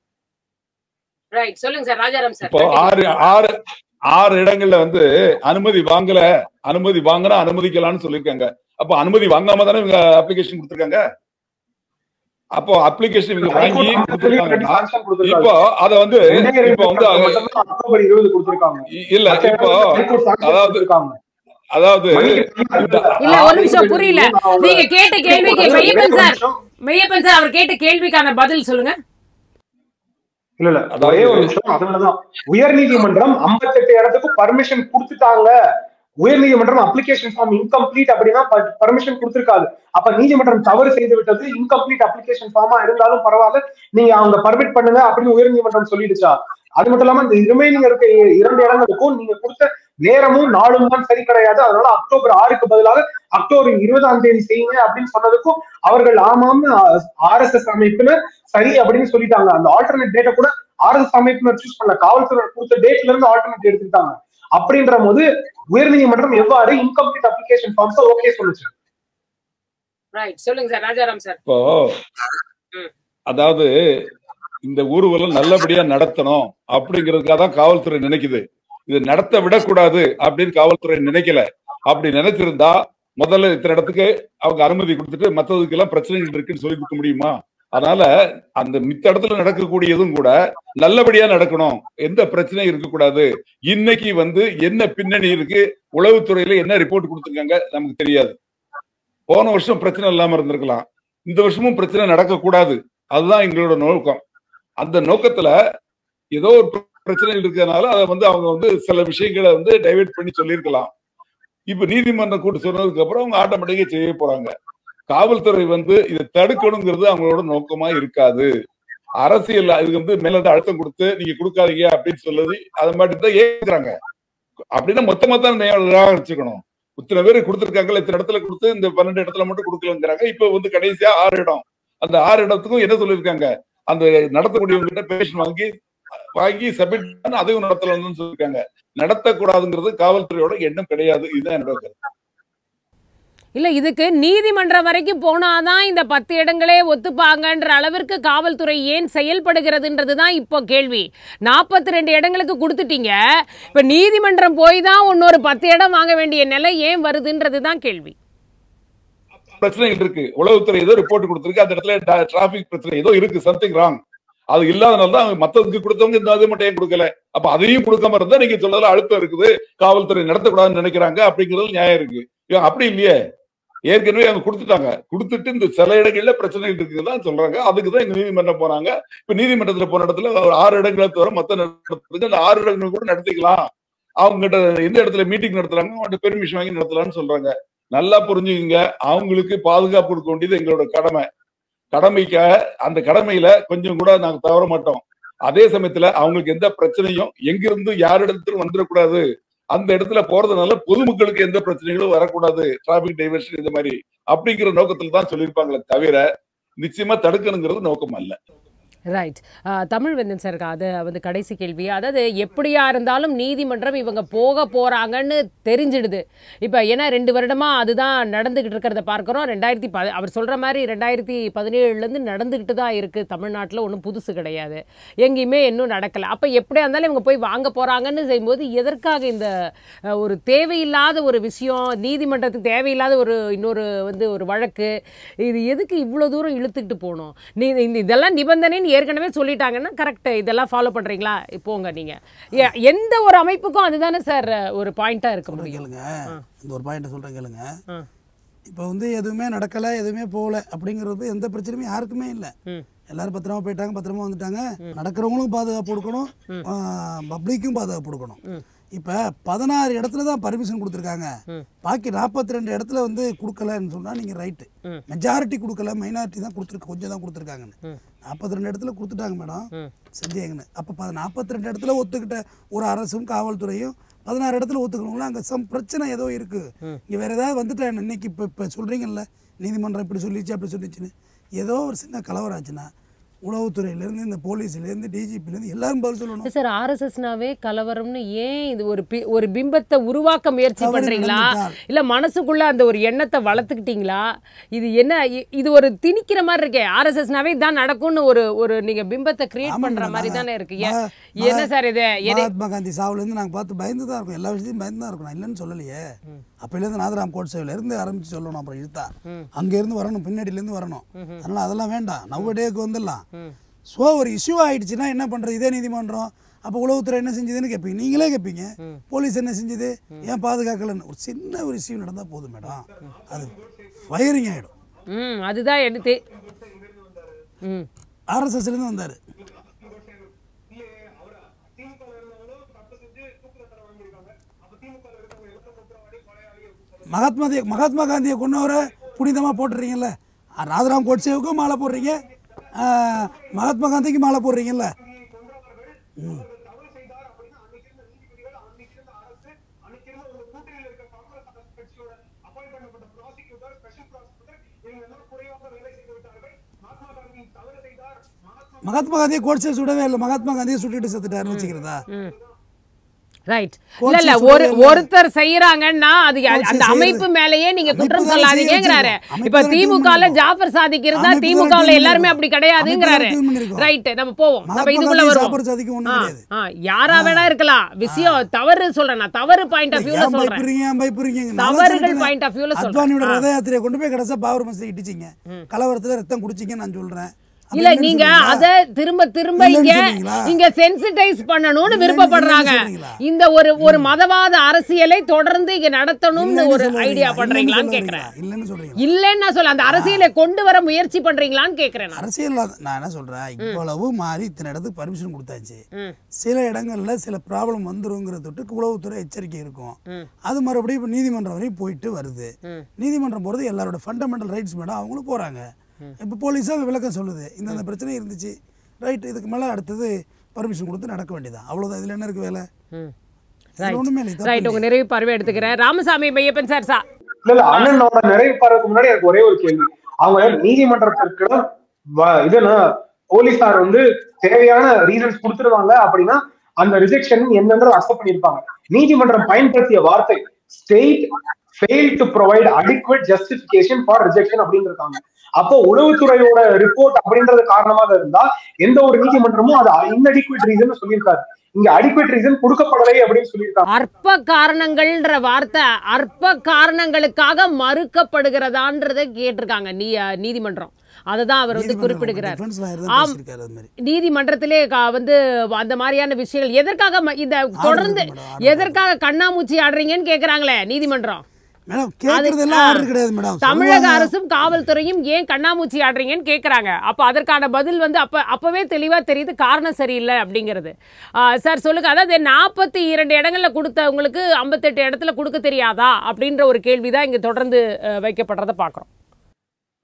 ரைட் சொல்லுங்க சார் ராஜாராம் இப்போ ஆறு ஆறு ஆறு இடங்கள்ல வந்து அனுமதி வாங்கல அனுமதி வாங்கினா அனுமதிக்கலாம்னு சொல்லியிருக்காங்க அப்போ அனுமதி வாங்காம தானே இவங்க அப்ளிகேஷன் கொடுத்திருக்காங்க அப்போ அப்ளிகேஷன் இவங்க வாங்கி கொடுத்திருக்காங்கன்னா இப்போ அத வந்து இப்போ வந்து அது- அக்டோபர் இருபது கொடுத்திருக்காங்க இ- இல்ல இப்போ அதாவது இருக்காங்க அதாவது இல்ல ஒரு நிமிஷம் புரியல நீங்க கேட்ட கேள்விக்கு மெய்யப்பன் சார் மெய்யப்பன் சார் அவர் கேட்ட கேள்விக்கான பதில் சொல்லுங்க இல்ல இல்ல அதாவது- ஒரே ஒரு நிமிஷம் அதனாலதான் உயர் நீதிமன்றம் 58 இடத்துக்கு பர்மிஷன் கொடுத்துட்டாங்க உயர் நீதிமன்றம் அப்ளிகேஷன் ஃபார்ம் இன்கம்ப்ளீட் அப்படின்னா பர்மிஷன் கொடுத்திருக்காது அப்ப நீதிமன்றம் தவறு செய்து விட்டது இன்கம்ப்ளீட் அப்ளிகேஷன் ஃபார்மா இருந்தாலும் பரவாயில்ல நீங்க அவங்க பர்மிட் பண்ணுங்க அப்படின்னு உயர் நீதிமன்றம் சொல்லிடுச்சா அது மட்டும் இல்லாம இந்த ரிமைனிங் இருக்க இ- இரண்டு இடங்களுக்கும் நீங்க கொடுத்த நேரமும் நாளும் தான் சரி கிடையாது அதனால அக்டோபர் ஆறுக்கு பதிலாக அக்டோபர் இருபதாம் தேதி செய்யுங்க அப்படின்னு சொன்னதுக்கும் அவர்கள் ஆமாம்னு ஆர் எஸ் எஸ் அமைப்பினர் சரி அப்படின்னு சொல்லிட்டாங்க அந்த ஆல்டர்னேட் டேட்டை கூட ஆர்எஸ் அமைப்பினர் சூஸ் பண்ணல காவல்துறை கொடுத்த டேட்ல இருந்து ஆல்டர்னேட் எடுத்துக்கிட்டாங்க அப்படின்ற போது உயர்நீதிமன்றம் எவ்வாறு இன்கம்ப்ளீட் அப்ளிகேஷன் ஃபார்ம்ஸ் ஓகே சொல்லுச்சு ரைட் சொல்லுங்க சார் ராஜாராம் சார் இப்போ ம். அதாவது இந்த ஊர்வலம் நல்லபடியா நடத்தணும் அப்படிங்கிறதுக்காக தான் காவல்துறை நினைக்குது இது நடத்த விடக்கூடாது அப்படின்னு காவல்துறை நினைக்கல அப்படி நினைச்சிருந்தா முதல்ல இத்தனை இடத்துக்கு அவங்க அனுமதி கொடுத்துட்டு மத்ததுக்கு எல்லாம் பிரச்சனைகள் இருக்குன்னு சொல்லி கொடுக்க முடியுமா அதனால அந்த மித்த இடத்துல நடக்கக்கூடியதும் கூட நல்லபடியா நடக்கணும் எந்த பிரச்சனையும் இருக்கக்கூடாது இன்னைக்கு வந்து என்ன பின்னணி இருக்கு உளவுத்துறையில என்ன ரிப்போர்ட் கொடுத்துருக்காங்க நமக்கு தெரியாது போன வருஷம் பிரச்சனை இல்லாம இருந்திருக்கலாம் இந்த வருஷமும் பிரச்சனை நடக்கக்கூடாது அதுதான் எங்களோட நோக்கம் அந்த நோக்கத்துல ஏதோ ஒரு பிரச்சனை இருக்கிறதுனால அதை வந்து அவங்க வந்து சில விஷயங்களை வந்து டைவர்ட் பண்ணி சொல்லியிருக்கலாம் இப்ப நீதிமன்றம் கூட்டு சொன்னதுக்கு அப்புறம் அவங்க ஆட்டோமேட்டிக்கா செய்ய போறாங்க காவல்துறை வந்து இதை தடுக்கணுங்கிறது அவங்களோட நோக்கமா இருக்காது அரசியல் இதுக்கு வந்து மேல இருந்து அழுத்தம் கொடுத்து நீங்க கொடுக்காதீங்க அப்படின்னு சொல்லுது அது மாதிரி தான் ஏற்கிறாங்க அப்படின்னா மொத்தமா தான் நிராகரிச்சுக்கணும் இத்தனை பேர் கொடுத்துருக்காங்கல்ல இத்தனை இடத்துல கொடுத்து இந்த பன்னெண்டு இடத்துல மட்டும் கொடுக்கலங்கிறாங்க இப்ப வந்து கடைசியா ஆறு இடம் அந்த ஆறு இடத்துக்கும் என்ன சொல்லியிருக்காங்க அந்த நடத்தக்கூடியவங்க கிட்ட பெர்மிஷன் வாங்கி வாங்கி சப்மிட் பண்ண அதையும் நடத்தலாம்னு சொல்லியிருக்காங்க நடத்தக்கூடாதுங்கிறது காவல்துறையோட எண்ணம் கிடையாது இதுதான் என்னோட கருத்து இல்ல இதுக்கு நீதிமன்றம் வரைக்கும் போனாதான் இந்த பத்து இடங்களே ஒத்துப்பாங்கன்ற அளவிற்கு காவல்துறை ஏன் செயல்படுகிறதுன்றது தான் இப்போ கேள்வி நாற்பத்தி ரெண்டு இடங்களுக்கு கொடுத்துட்டீங்க இப்ப நீதிமன்றம் போய் தான் இன்னொரு பத்து இடம் வாங்க வேண்டிய நிலை ஏன் வருதுன்றது தான் கேள்வி பிரச்சனைகள் இருக்கு உளவுத்துறை ஏதோ ரிப்போர்ட் கொடுத்திருக்கு அந்த இடத்துல டிராபிக் பிரச்சனை ஏதோ இருக்கு சம்திங் ராங் அது இல்லாதனால தான் அவங்க மத்ததுக்கு கொடுத்தவங்க இந்த அது மட்டும் ஏன் கொடுக்கல அப்ப அதையும் கொடுக்காம இருந்தா நீங்க சொல்றதுல அழுத்தம் இருக்குது காவல்துறை நடத்தக்கூடாதுன்னு நினைக்கிறாங்க அப்படிங்கிறது நியாயம் இருக்கு இவன் அப்படி இல்லையே ஏற்கனவே அவங்க கொடுத்துட்டாங்க கொடுத்துட்டு இந்த சில இடங்கள்ல பிரச்சனைகள் இருக்குதான் சொல்றாங்க அதுக்கு தான் எங்க நீதிமன்றம் போறாங்க இப்ப நீதிமன்றத்துல போன இடத்துல ஒரு ஆறு இடங்களை தவிர மத்த நடத்துறதுக்கு அந்த ஆறு இடங்கள் கூட நடத்திக்கலாம் அவங்க கிட்ட எந்த இடத்துல மீட்டிங் நடத்துறாங்க அவங்கள்ட்ட பெர்மிஷன் வாங்கி நடத்தலாம்னு சொல்றாங்க நல்லா புரிஞ்சுக்கங்க அவங்களுக்கு பாதுகாப்பு கொடுக்க வேண்டியது எங்களோட கடமை கடமைக்காக அந்த கடமையில கொஞ்சம் கூட நாங்க தவற மாட்டோம் அதே சமயத்துல அவங்களுக்கு எந்த பிரச்சனையும் எங்கிருந்து யாரிடத்திலும் வந்துடக்கூடாது அந்த இடத்துல போறதுனால பொதுமக்களுக்கு எந்த பிரச்சனைகளும் வரக்கூடாது டிராபிக் டைவர்ஷன் இந்த மாதிரி அப்படிங்கிற நோக்கத்துல தான் சொல்லியிருப்பாங்களே தவிர நிச்சயமா தடுக்கணுங்கிறது நோக்கம் அல்ல ரைட் தமிழ் வெந்தன் சார் அது வந்து கடைசி கேள்வி அதாவது எப்படியா இருந்தாலும் நீதிமன்றம் இவங்க போக போறாங்கன்னு தெரிஞ்சிடுது இப்போ ஏன்னா ரெண்டு வருடமா அதுதான் நடந்துகிட்டு இருக்கிறத பார்க்குறோம் ரெண்டாயிரத்தி ப அவர் சொல்ற மாதிரி ரெண்டாயிரத்தி பதினேழுலேருந்து நடந்துகிட்டு தான் இருக்கு தமிழ்நாட்டில் ஒன்றும் புதுசு கிடையாது எங்கேயுமே இன்னும் நடக்கலை அப்போ எப்படியா இருந்தாலும் இவங்க போய் வாங்க போறாங்கன்னு செய்யும்போது எதற்காக இந்த அஹ், ஒரு தேவையில்லாத ஒரு விஷயம் நீதிமன்றத்துக்கு தேவையில்லாத ஒரு இன்னொரு வந்து ஒரு வழக்கு இது எதுக்கு இவ்வளோ தூரம் இழுத்துக்கிட்டு போகணும் நீ இந்த இதெல்லாம் நிபந்தனைன்னு ஏற்கனவே சொல்லிட்டாங்கன்னா கரெக்ட் இதெல்லாம் ஃபாலோ பண்ணுறீங்களா போங்க நீங்கள் எந்த ஒரு அமைப்புக்கும் அதுதானே சார் ஒரு பாயிண்ட்டாக இருக்க சொல்கிறேன் முடியும் கேளுங்க இந்த ஒரு பாயிண்ட்டை சொல்கிறேன் கேளுங்க ஆ. இப்போ வந்து எதுவுமே நடக்கலை எதுவுமே போகல அப்படிங்கிறது எந்த பிரச்சனையுமே யாருக்குமே இல்லை ம் எல்லாரும் பத்திரமா போயிட்டாங்க பத்திரமா வந்துட்டாங்க நடக்கிறவங்களும் பாதுகாப்பு கொடுக்கணும் பப்ளிக்கும் பாதுகாப்பு கொடுக்கணும் இப்போ பதினாறு இடத்துல தான் பர்மிஷன் கொடுத்துருக்காங்க பாக்கி நாற்பத்தி ரெண்டு இடத்துல வந்து கொடுக்கலன்னு சொன்னால் நீங்கள் ரைட்டு ம். மெஜாரிட்டி கொடுக்கல மைனாரிட்டி தான் கொடுத்துருக்கு கொஞ்சம் தான் கொடுத்துருக்காங்கன்னு நாற்பத்தி ரெண்டு இடத்துல கொடுத்துட்டாங்க மேடம் ம். செஞ்சேங்கன்னு அப்போ நாற்பத்தி ரெண்டு இடத்துல ஒத்துக்கிட்ட ஒரு அரசும் காவல்துறையும் பதினாறு இடத்துல ஒத்துக்கணுங்களா அங்கே சம் பிரச்சனை ஏதோ இருக்குது இங்கே வேறு ஏதாவது வந்துட்டா இன்னைக்கு இப்போ இப்போ சொல்கிறீங்கல்ல நீதிமன்றம் இப்படி சொல்லிச்சு அப்படி சொல்லிச்சுன்னு ஏதோ ஒரு சின்ன கலவரம் ஆச்சுன்னா உளவுத்துறையிலேருந்து இந்த போலீஸ்லேருந்து டிஜிபிலேருந்து எல்லாரும் பதில் சொல்லணும் சார் ஆர்எஸ்எஸ்னாவே கலவரம்னு ஏன் இது ஒரு பி- ஒரு பிம்பத்தை உருவாக்க முயற்சி தவறு பண்றீங்களா நடந்துட்டால். இல்ல மனசுக்குள்ள அந்த ஒரு எண்ணத்தை வளர்த்துக்கிட்டீங்களா இது என்ன இ- இது ஒரு திணிக்கிற மாதிரி இருக்கே ஆர்எஸ்எஸ்னாவே இதான் நடக்கும்னு ஒரு ஒரு நீங்க பிம்பத்தை கிரியேட் ஆமா பண்ற மேடம், மாதிரி நாங்க தானே இருக்கு ஏ- மகா- என்ன சார் இது எது- மகாத்மா காந்தி சாவுலேருந்து நாங்கள் பார்த்து பயந்து தான் இருக்கோம் எல்லா விஷயத்தையும் பயந்து தான் இருக்கோம் நான் இல்லைன்னு சொல்லலையே அப்போலேருந்து நாதராம் கோட் இருந்து ஆரம்பிச்சு சொல்லணும் அப்புறம் இழுத்தா அங்கேருந்து வரணும் பின்னாடியிலேருந்து வரணும் அதனால் அதெல்லாம் வேண்டாம் நவ டேக்கு வந்துடலாம் ஸோ ஒரு இஷ்யூ ஆயிடுச்சுன்னா என்ன பண்ணுறது இதே நீதிமன்றம் அப்போ உளவுத்துறை என்ன செஞ்சதுன்னு கேட்பீங்க நீங்களே கேட்பீங்க போலீஸ் என்ன செஞ்சது ஏன் பாதுகாக்கலன்னு ஒரு சின்ன ஒரு இஷ்யூ நடந்தால் போதும் மேடம் அது ஃபயரிங் ஆகிடும் ம் அதுதான் எடுத்து ம் ஆர்எஸ்எஸ்லேருந்து வந்தார் மகாத்மா தே- மகாத்மா காந்தியை கொண்டவரை புனிதமாக போட்டுறீங்கல்ல ஆ, ராஜராம் கோட்சேவுக்கும் மாலை போடுறீங்க ஆ, மகாத்மா காந்திக்கு மாலை போடுறீங்கல்ல ம் மகாத்மா காந்தியை கோட்சே சுடவே இல்லை மகாத்மா காந்தியை சுட்டுட்டு செத்துட்டாருன்னு வச்சுக்கிறதா ம் ரைட் இல்ல கோட்சே இல்ல சொல்லவே ஒரு இல்ல. ஒருத்தர் செய்யறாங்கன்னா அது கோட்சே அந்த செய்யறது. அமைப்பு மேலேயே நீங்க அமைப்பு குற்றம் தானே சொல்லாதீங்கிறாரு செய்ய வச்சிருக்கோம். இப்ப அமைப்பு தானே திமுகல தீர்மானம் ஜாஃபர் சாதிக் இருந்தா அமைப்பு தானே திமுகவுல தீர்மானம் எல்லாருமே இருக்கும். அப்படி கிடையாதுங்கிறாரு அமைப்பு தானே தீர்மானம் இருக்கும். ரைட் நம்ம போவோம் நம்ம மகாத்மா இதுக்குள்ள காந்தி வருவோம் ஜாஃபர் சாதிக்கு ஒண்ணும் ஆ, கிடையாது. ஆ, யாரா வேணா இருக்கலாம் விஷயம் தவறு சொல்றேன் நான் தவறு பாயிண்ட் ஆஃப் வியூல ஏன் சொல்றேன் பயப்படுறீங்க ஏன் பயப்படுறீங்க தவறுகள் point of view ல சொல்றேன். அத்வானியோட ஆ. ரத யாத்திரையை கொண்டு போய் கடைசியா பாபர் மசூதி இடிச்சிங்க கலவரத்துல ரத்தம் குடிச்சிங்கன்னு நான் சொல்றேன் அப்ப இல்ல இல்லைன்னு நீங்க சொல்றீங்களா? அத திரும்ப திரும்ப இல்லைன்னு இங்க சொல்றீங்களா? இங்க சென்சிடைஸ் பண்ணணும்னு இல்லைன்னு- விருப்பப்படுறாங்க இல்லைன்னு சொல்றீங்களா? இந்த ஒரு ஒரு மதவாத அரசியலை தொடர்ந்து இங்க நடத்தணும்னு இல்லைன்னு ஒரு சொல்ல ஐடியா வரீங்களா? பண்றீங்களான்னு இல்லைன்னு கேக்குறேன் சொல்றீங்களா? இல்லைன்னு சொல்றீங்களா இல்லைன்னு நான் சொல்ல அந்த அரசியலை கொண்டு வர முயற்சி பண்றீங்களான்னு கேக்குறேன் நான் அரசியல் நான் என்ன சொல்றேன் இவ்வளவு மாறி இத்தனை இடத்துக்கு பர்மிஷன் கொடுத்தாச்சு ம். சில இடங்கள்ல சில ப்ராப்ளம் வந்துருங்கிற தொட்டு உளவுத்துறை எச்சரிக்கை இருக்கும் ம். அது மறுபடியும் இப்போ நீதிமன்றம் வரையும் போயிட்டு வருது ம். நீதிமன்றம் போகிறது எல்லாரோட ஃபண்டமெண்டல் ரைட்ஸ் மேடம் அவங்களும் போகிறாங்க இப்போ போலீஸாக விளக்கம் சொல்லுது இந்தந்த பிரச்சனை இருந்துச்சு ரைட் இதுக்கு மேலே அடுத்தது பர்மிஷன் கொடுத்து நடக்க வேண்டியதான் அவ்வளோதான் இதில் என்ன இருக்குது வேலை ம். இதுல ரைட் ஒண்ணுமே இல்லை, தப்பு ரைட் உங்க நிறைவு பார்வை எடுத்துக்கிறேன் ராமசாமி மையப்பன் சார் சா இல்ல இல்ல அண்ணனோட நிறைவு பார்க்கறதுக்கு முன்னாடி எனக்கு ஒரே ஒரு கேள்வி அவங்க நீதிமன்றத்திற்கு வ- இதுனா போலீசார் வந்து தேவையான ரீசன்ஸ் கொடுத்துருவாங்க அப்படின்னா அந்த ரிஜெக்ஷன் என்னன்றது அக்செப்ட் பண்ணிருப்பாங்க நீதிமன்றம் பயன்படுத்திய வார்த்தை state fail to provide adequate justification for rejection அப்படின்னு இருக்காங்க அப்போ உளவுத்துறையோட ரிப்போர்ட் அப்படின்றது காரணமாக இருந்தா எந்த ஒரு நீதிமன்றமும் அது inadequate ரீசன் சொல்லியிருக்காரு இங்க adequate ரீசன் கொடுக்கப்படலை அப்படின்னு சொல்லியிருக்காங்க அற்ப காரணங்கள்ன்ற வார்த்தை அற்ப காரணங்களுக்காக மறுக்கப்படுகிறதான்றதை கேட்டிருக்காங்க நீ நீதிமன்றம் அதை தான் அவர் வந்து குறிப்பிடுகிறார் டிஃபென்ஸ் லாயர் ஆம். தான் பேசியிருக்காரு அது மாதிரி நீதிமன்றத்திலே கா- வந்து அந்த மாதிரியான விஷயங்கள் எதற்காக ம- இந்த தொடர்ந்து மேடம், ஆர்டர் எதற்காக கண்ணாமூச்சி ஆடுறீங்கன்னு கேக்குறாங்களே நீதிமன்றம் மேடம் கேட்கறதெல்லாம் ஆ, ஆர்டர் கிடையாது மேடம் தமிழக சொல்லுவாங்க. அரசும் காவல்துறையும் ஏன் கண்ணாமூச்சி ஆடுறீங்கன்னு கேக்குறாங்க அப்ப அதற்கான பதில் வந்து அப்ப அப்பவே தெளிவா தெரியுது காரணம் சரியில்லை அப்படிங்கிறது ஆ, சார் சொல்லுங்க அதாவது நாற்பத்தி இரண்டு இடங்கள்ல கொடுத்தவங்களுக்கு ஐம்பத்தெட்டு இடத்துல கொடுக்க தெரியாதா அப்படின்ற ஒரு கேள்விதான் இங்க தொடர்ந்து அஹ், வைக்கப்படுறத பாக்குறோம்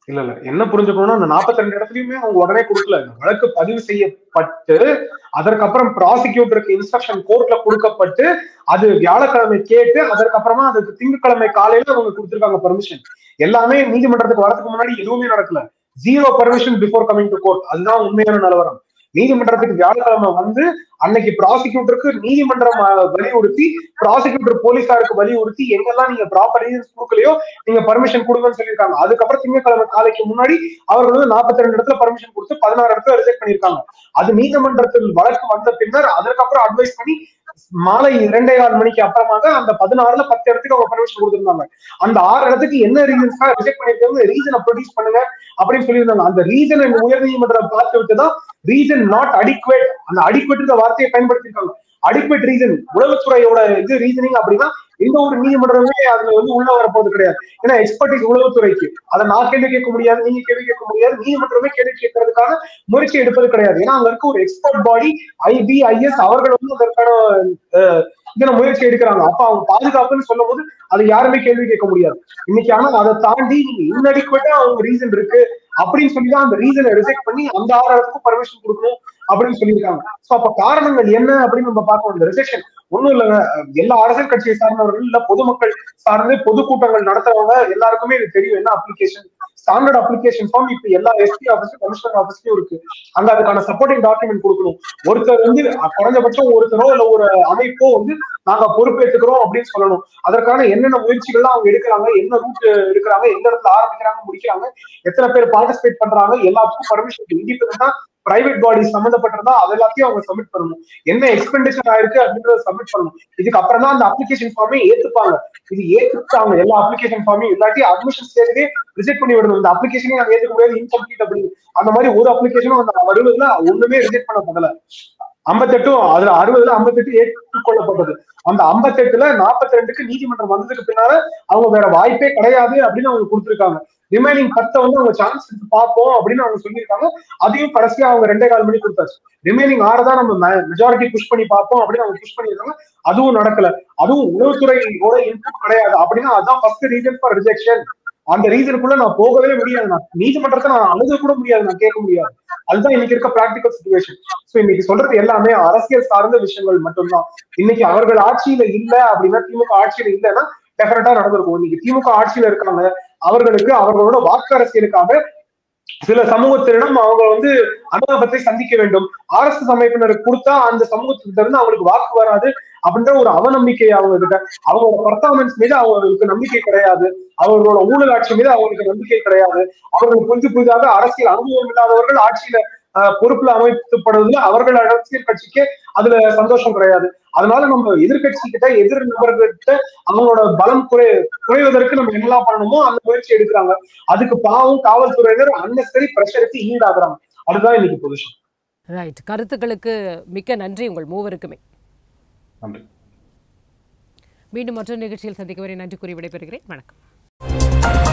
இல்ல இல்ல என்ன புரிஞ்சுக்கணும்னா அந்த 42 இடத்துலயுமே அவங்க உடனே கொடுக்கல இந்த வழக்கு பதிவு செய்யப்பட்டு அதற்கப்புறம் ப்ராசிக்யூட்டருக்கு இன்ஸ்ட்ரக்ஷன் கோர்ட்ல கொடுக்கப்பட்டு அது வியாழக்கிழமை கேட்டு அதற்கப்புறமா அதுக்கு திங்கட்கிழமை காலையில அவங்க கொடுத்திருக்காங்க பெர்மிஷன் எல்லாமே நீதிமன்றத்துக்கு வரதுக்கு முன்னாடி எதுவுமே நடக்கல zero permission before coming to court அதுதான் உண்மையான நிலவரம் நீதிமன்றத்துக்கு வியாழக்கிழமை வந்து அன்னைக்கு ப்ராசிக்யூட்டருக்கு நீதிமன்றம் அஹ், வலியுறுத்தி ப்ராசிக்யூட்டர் போலீசாருக்கு வலியுறுத்தி எங்கெல்லாம் நீங்க ப்ராப்பர் ரீசன்ஸ் கொடுக்கலையோ நீங்க பர்மிஷன் கொடுங்கன்னு சொல்லியிருக்காங்க அதுக்கப்புறம் திங்கட்கிழமை காலைக்கு முன்னாடி அவர்கள் வந்து 42 ரெண்டு இடத்துல பர்மிஷன் கொடுத்து பதினாறு இடத்துல ரிஜெக்ட் பண்ணியிருக்காங்க அது நீதிமன்றத்தில் வழக்கு வந்த பின்னர் அதற்கப்புறம் அட்வைஸ் பண்ணி மாலை இரண்டே கால் மணிக்கு அப்புறமாக அந்த பதினாறுல பத்து இடத்துக்கு அவங்க பர்மிஷன் கொடுத்திருந்தாங்க அந்த ஆறு இடத்துக்கு என்ன ரீசன்ஸ்க்காக ரிஜெக்ட் பண்ணிருக்காங்க ரீசனை ப்ரொடியூஸ் பண்ணுங்க அப்படின்னு சொல்லியிருந்தாங்க அந்த ரீசன் இந்த உயர் நீதிமன்றம் பார்த்து விட்டுதான் ரீசன் நாட் அடிக்வேட் அந்த அடிக்வேட் வார்த்தையை பயன்படுத்திருக்காங்க அடிக்வேட் ரீசன் உளவுத்துறையோட இது ரீசனிங் அப்படின்னா எந்த ஒரு நீதிமன்றமே அதுல வந்து உள்ள வரப்போறது கிடையாது ஏன்னா எக்ஸ்பர்டிஸ் உளவுத்துறைக்கு அதை நான் கேள்வி கேட்க முடியாது நீங்க கேள்வி கேட்க முடியாது நீதிமன்றமே கேள்வி கேட்கறதுக்கான முயற்சி எடுப்பது கிடையாது ஏன்னா அங்க இருக்க ஒரு எக்ஸ்பர்ட் பாடி ஐபி ஐஎஸ் அவர்கள் வந்து அதற்கான அஹ், இதுல முயற்சி எடுக்கிறாங்க அப்ப அவங்க பாதுகாப்புன்னு சொல்லும் போது அதை யாருமே கேள்வி கேட்க முடியாது இன்னைக்கு ஆனா அதை தாண்டி நீங்க இன்னடிக்குவேட்டா அவங்க ரீசன் இருக்கு அப்படின்னு சொல்லி தான் அந்த ரீசனை ரிஜெக்ட் பண்ணி அந்த ஆறு இடத்துக்கும் பர்மிஷன் கொடுக்கணும் அப்படின்னு சொல்லியிருக்காங்க சோ அப்ப காரணங்கள் என்ன அப்படின்னு நம்ம பார்க்கணும் இந்த ரிஜெக்ஷன் ஒண்ணும் இல்லைங்க எல்லா அரசியல் கட்சியை சார்ந்தவர்கள் இல்ல பொதுமக்கள் சார்ந்து பொதுக்கூட்டங்கள் நடத்துறவங்க எல்லாருக்குமே இது தெரியும் என்ன அப்ளிகேஷன் ஸ்டாண்டர்ட் அப்ளிகேஷன் ஃபார்ம் இப்ப எல்லா எஸ்பி ஆஃபீஸ் கமிஷனர் ஆஃபீஸ்லயும் இருக்கு அங்க அதுக்கான சப்போர்ட்டிங் டாக்குமெண்ட் கொடுக்கணும் ஒருத்தர் வந்து அஹ், குறைஞ்சபட்சம் ஒருத்தரோ இல்ல ஒரு அமைப்போ வந்து நாங்க பொறுப்பேற்றுக்கிறோம் அப்படின்னு சொல்லணும் அதற்கான என்னென்ன முயற்சிகள்லாம் அவங்க எடுக்கிறாங்க என்ன ரூட் எடுக்கிறாங்க எந்த இடத்துல ஆரம்பிக்கிறாங்க முடிக்கிறாங்க எத்தனை பேர் பார்ட்டிசிபேட் பண்றாங்க எல்லாத்துக்கும் பர்மிஷன் இண்டிபெண்டா பிரைவேட் பாடி சம்மந்தப்பட்டிருந்தா அது எல்லாத்தையும் அவங்க சப்மிட் பண்ணணும் என்ன எக்ஸ்பெண்டிச்சர் ஆயிருக்கு அப்படின்றத சப்மிட் பண்ணணும் இதுக்கு அப்புறம் தான் அந்த அப்ளிகேஷன் ஃபார்மே ஏத்துப்பாங்க இது ஏத்துட்டாங்க எல்லா அப்ளிகேஷன் ஃபார்மையும் இல்லாட்டி அட்மிஷன் ஸ்டேஜ்லயே ரிஜெக்ட் பண்ணி விடணும் இந்த அப்ளிகேஷனே நாங்க ஏத்துக்க முடியாது இன்கம்ப்ளீட் அப்படின்னு அந்த மாதிரி ஒரு அப்ளிகேஷனும் அந்த வருவதுல ஒண்ணுமே ரிஜெக்ட் பண்ணப்படல ஐம்பத்தெட்டும் அதுல அறுபதுல ஐம்பத்தெட்டு ஏற்றுக்கொள்ளப்பட்டது அந்த ஐம்பத்தெட்டுல நாற்பத்தி ரெண்டுக்கு நீதிமன்றம் வந்ததுக்கு பின்னால அவங்க வேற வாய்ப்பே கிடையாது அப்படின்னு அவங்க கொடுத்திருக்காங்க ரிமைனிங் பத்தை வந்து அவங்க சான்ஸ் எடுத்து பார்ப்போம் அப்படின்னு அவங்க சொல்லியிருக்காங்க அதையும் கடைசியா அவங்க ரெண்டே கால் மணி கொடுத்தாச்சு ரிமைனிங் ஆறு தான் நம்ம மெஜாரிட்டி புஷ் பண்ணி பார்ப்போம் அப்படின்னு அவங்க புஷ் பண்ணியிருக்காங்க அதுவும் நடக்கல அதுவும் உளவுத்துறையோட இன்புட் கிடையாது அப்படின்னா அதுதான் ஃபர்ஸ்ட் ரீசன் ஃபார் ரிஜெக்ஷன் அந்த ரீசனுக்குள்ள நான் போகவே முடியாது நான் நீதிமன்றத்தை நான் அழுக கூட முடியாது நான் கேட்க முடியாது அதுதான் இன்னைக்கு இருக்க பிராக்டிகல் சுச்சுவேஷன் சோ இன்னைக்கு சொல்றது எல்லாமே அரசியல் சார்ந்த விஷயங்கள் மட்டும்தான் இன்னைக்கு அவர்கள் ஆட்சியில இல்ல அப்படின்னா திமுக ஆட்சியில இல்லைன்னா டெஃபரட்டா நடந்திருக்கும் இன்னைக்கு திமுக ஆட்சியில இருக்காங்க அவர்களுக்கு அவர்களோட வாக்கு அரசியலுக்காக சில சமூகத்தினரிடம் அவங்க வந்து அனுதாபத்தை சந்திக்க வேண்டும் அரசு அமைப்பினருக்கு கொடுத்தா அந்த சமூகத்திட்ட இருந்து அவங்களுக்கு வாக்கு வராது அப்படின்ற ஒரு அவநம்பிக்கை அவங்க கிட்ட அவங்களோட பர்ஃபார்மன்ஸ் மீது அவங்களுக்கு நம்பிக்கை கிடையாது அவர்களோட ஊழல் ஆட்சி மீது அவங்களுக்கு நம்பிக்கை கிடையாது அவர்கள் புரிந்து புதிதாக அரசியல் அனுபவம் இல்லாதவர்கள் ஆட்சியில ஆஹ், பொறுப்புல அமைக்கப்படுவதில் அவர்கள் அரசியல் கட்சிக்கு அதுல சந்தோஷம் கிடையாது அதனால நம்ம எதிர்கட்சி கிட்ட எதிர் நபர்கள்கிட்ட அவங்களோட பலம் குறை குறைவதற்கு நம்ம என்னெல்லாம் பண்ணணுமோ அந்த முயற்சி எடுக்கிறாங்க அதுக்கு பாவம் காவல்துறையினர் அன்னசரி பிரஷருக்கு ஈடாகிறாங்க அதுதான் இன்னைக்கு பொசிஷன் ரைட் கருத்துக்களுக்கு மிக்க நன்றி உங்கள் மூவருக்குமே நன்றி மீண்டும் மற்றொரு நிகழ்ச்சியில் சந்திக்க வரை நன்றி கூறி விடைபெறுகிறேன் வணக்கம்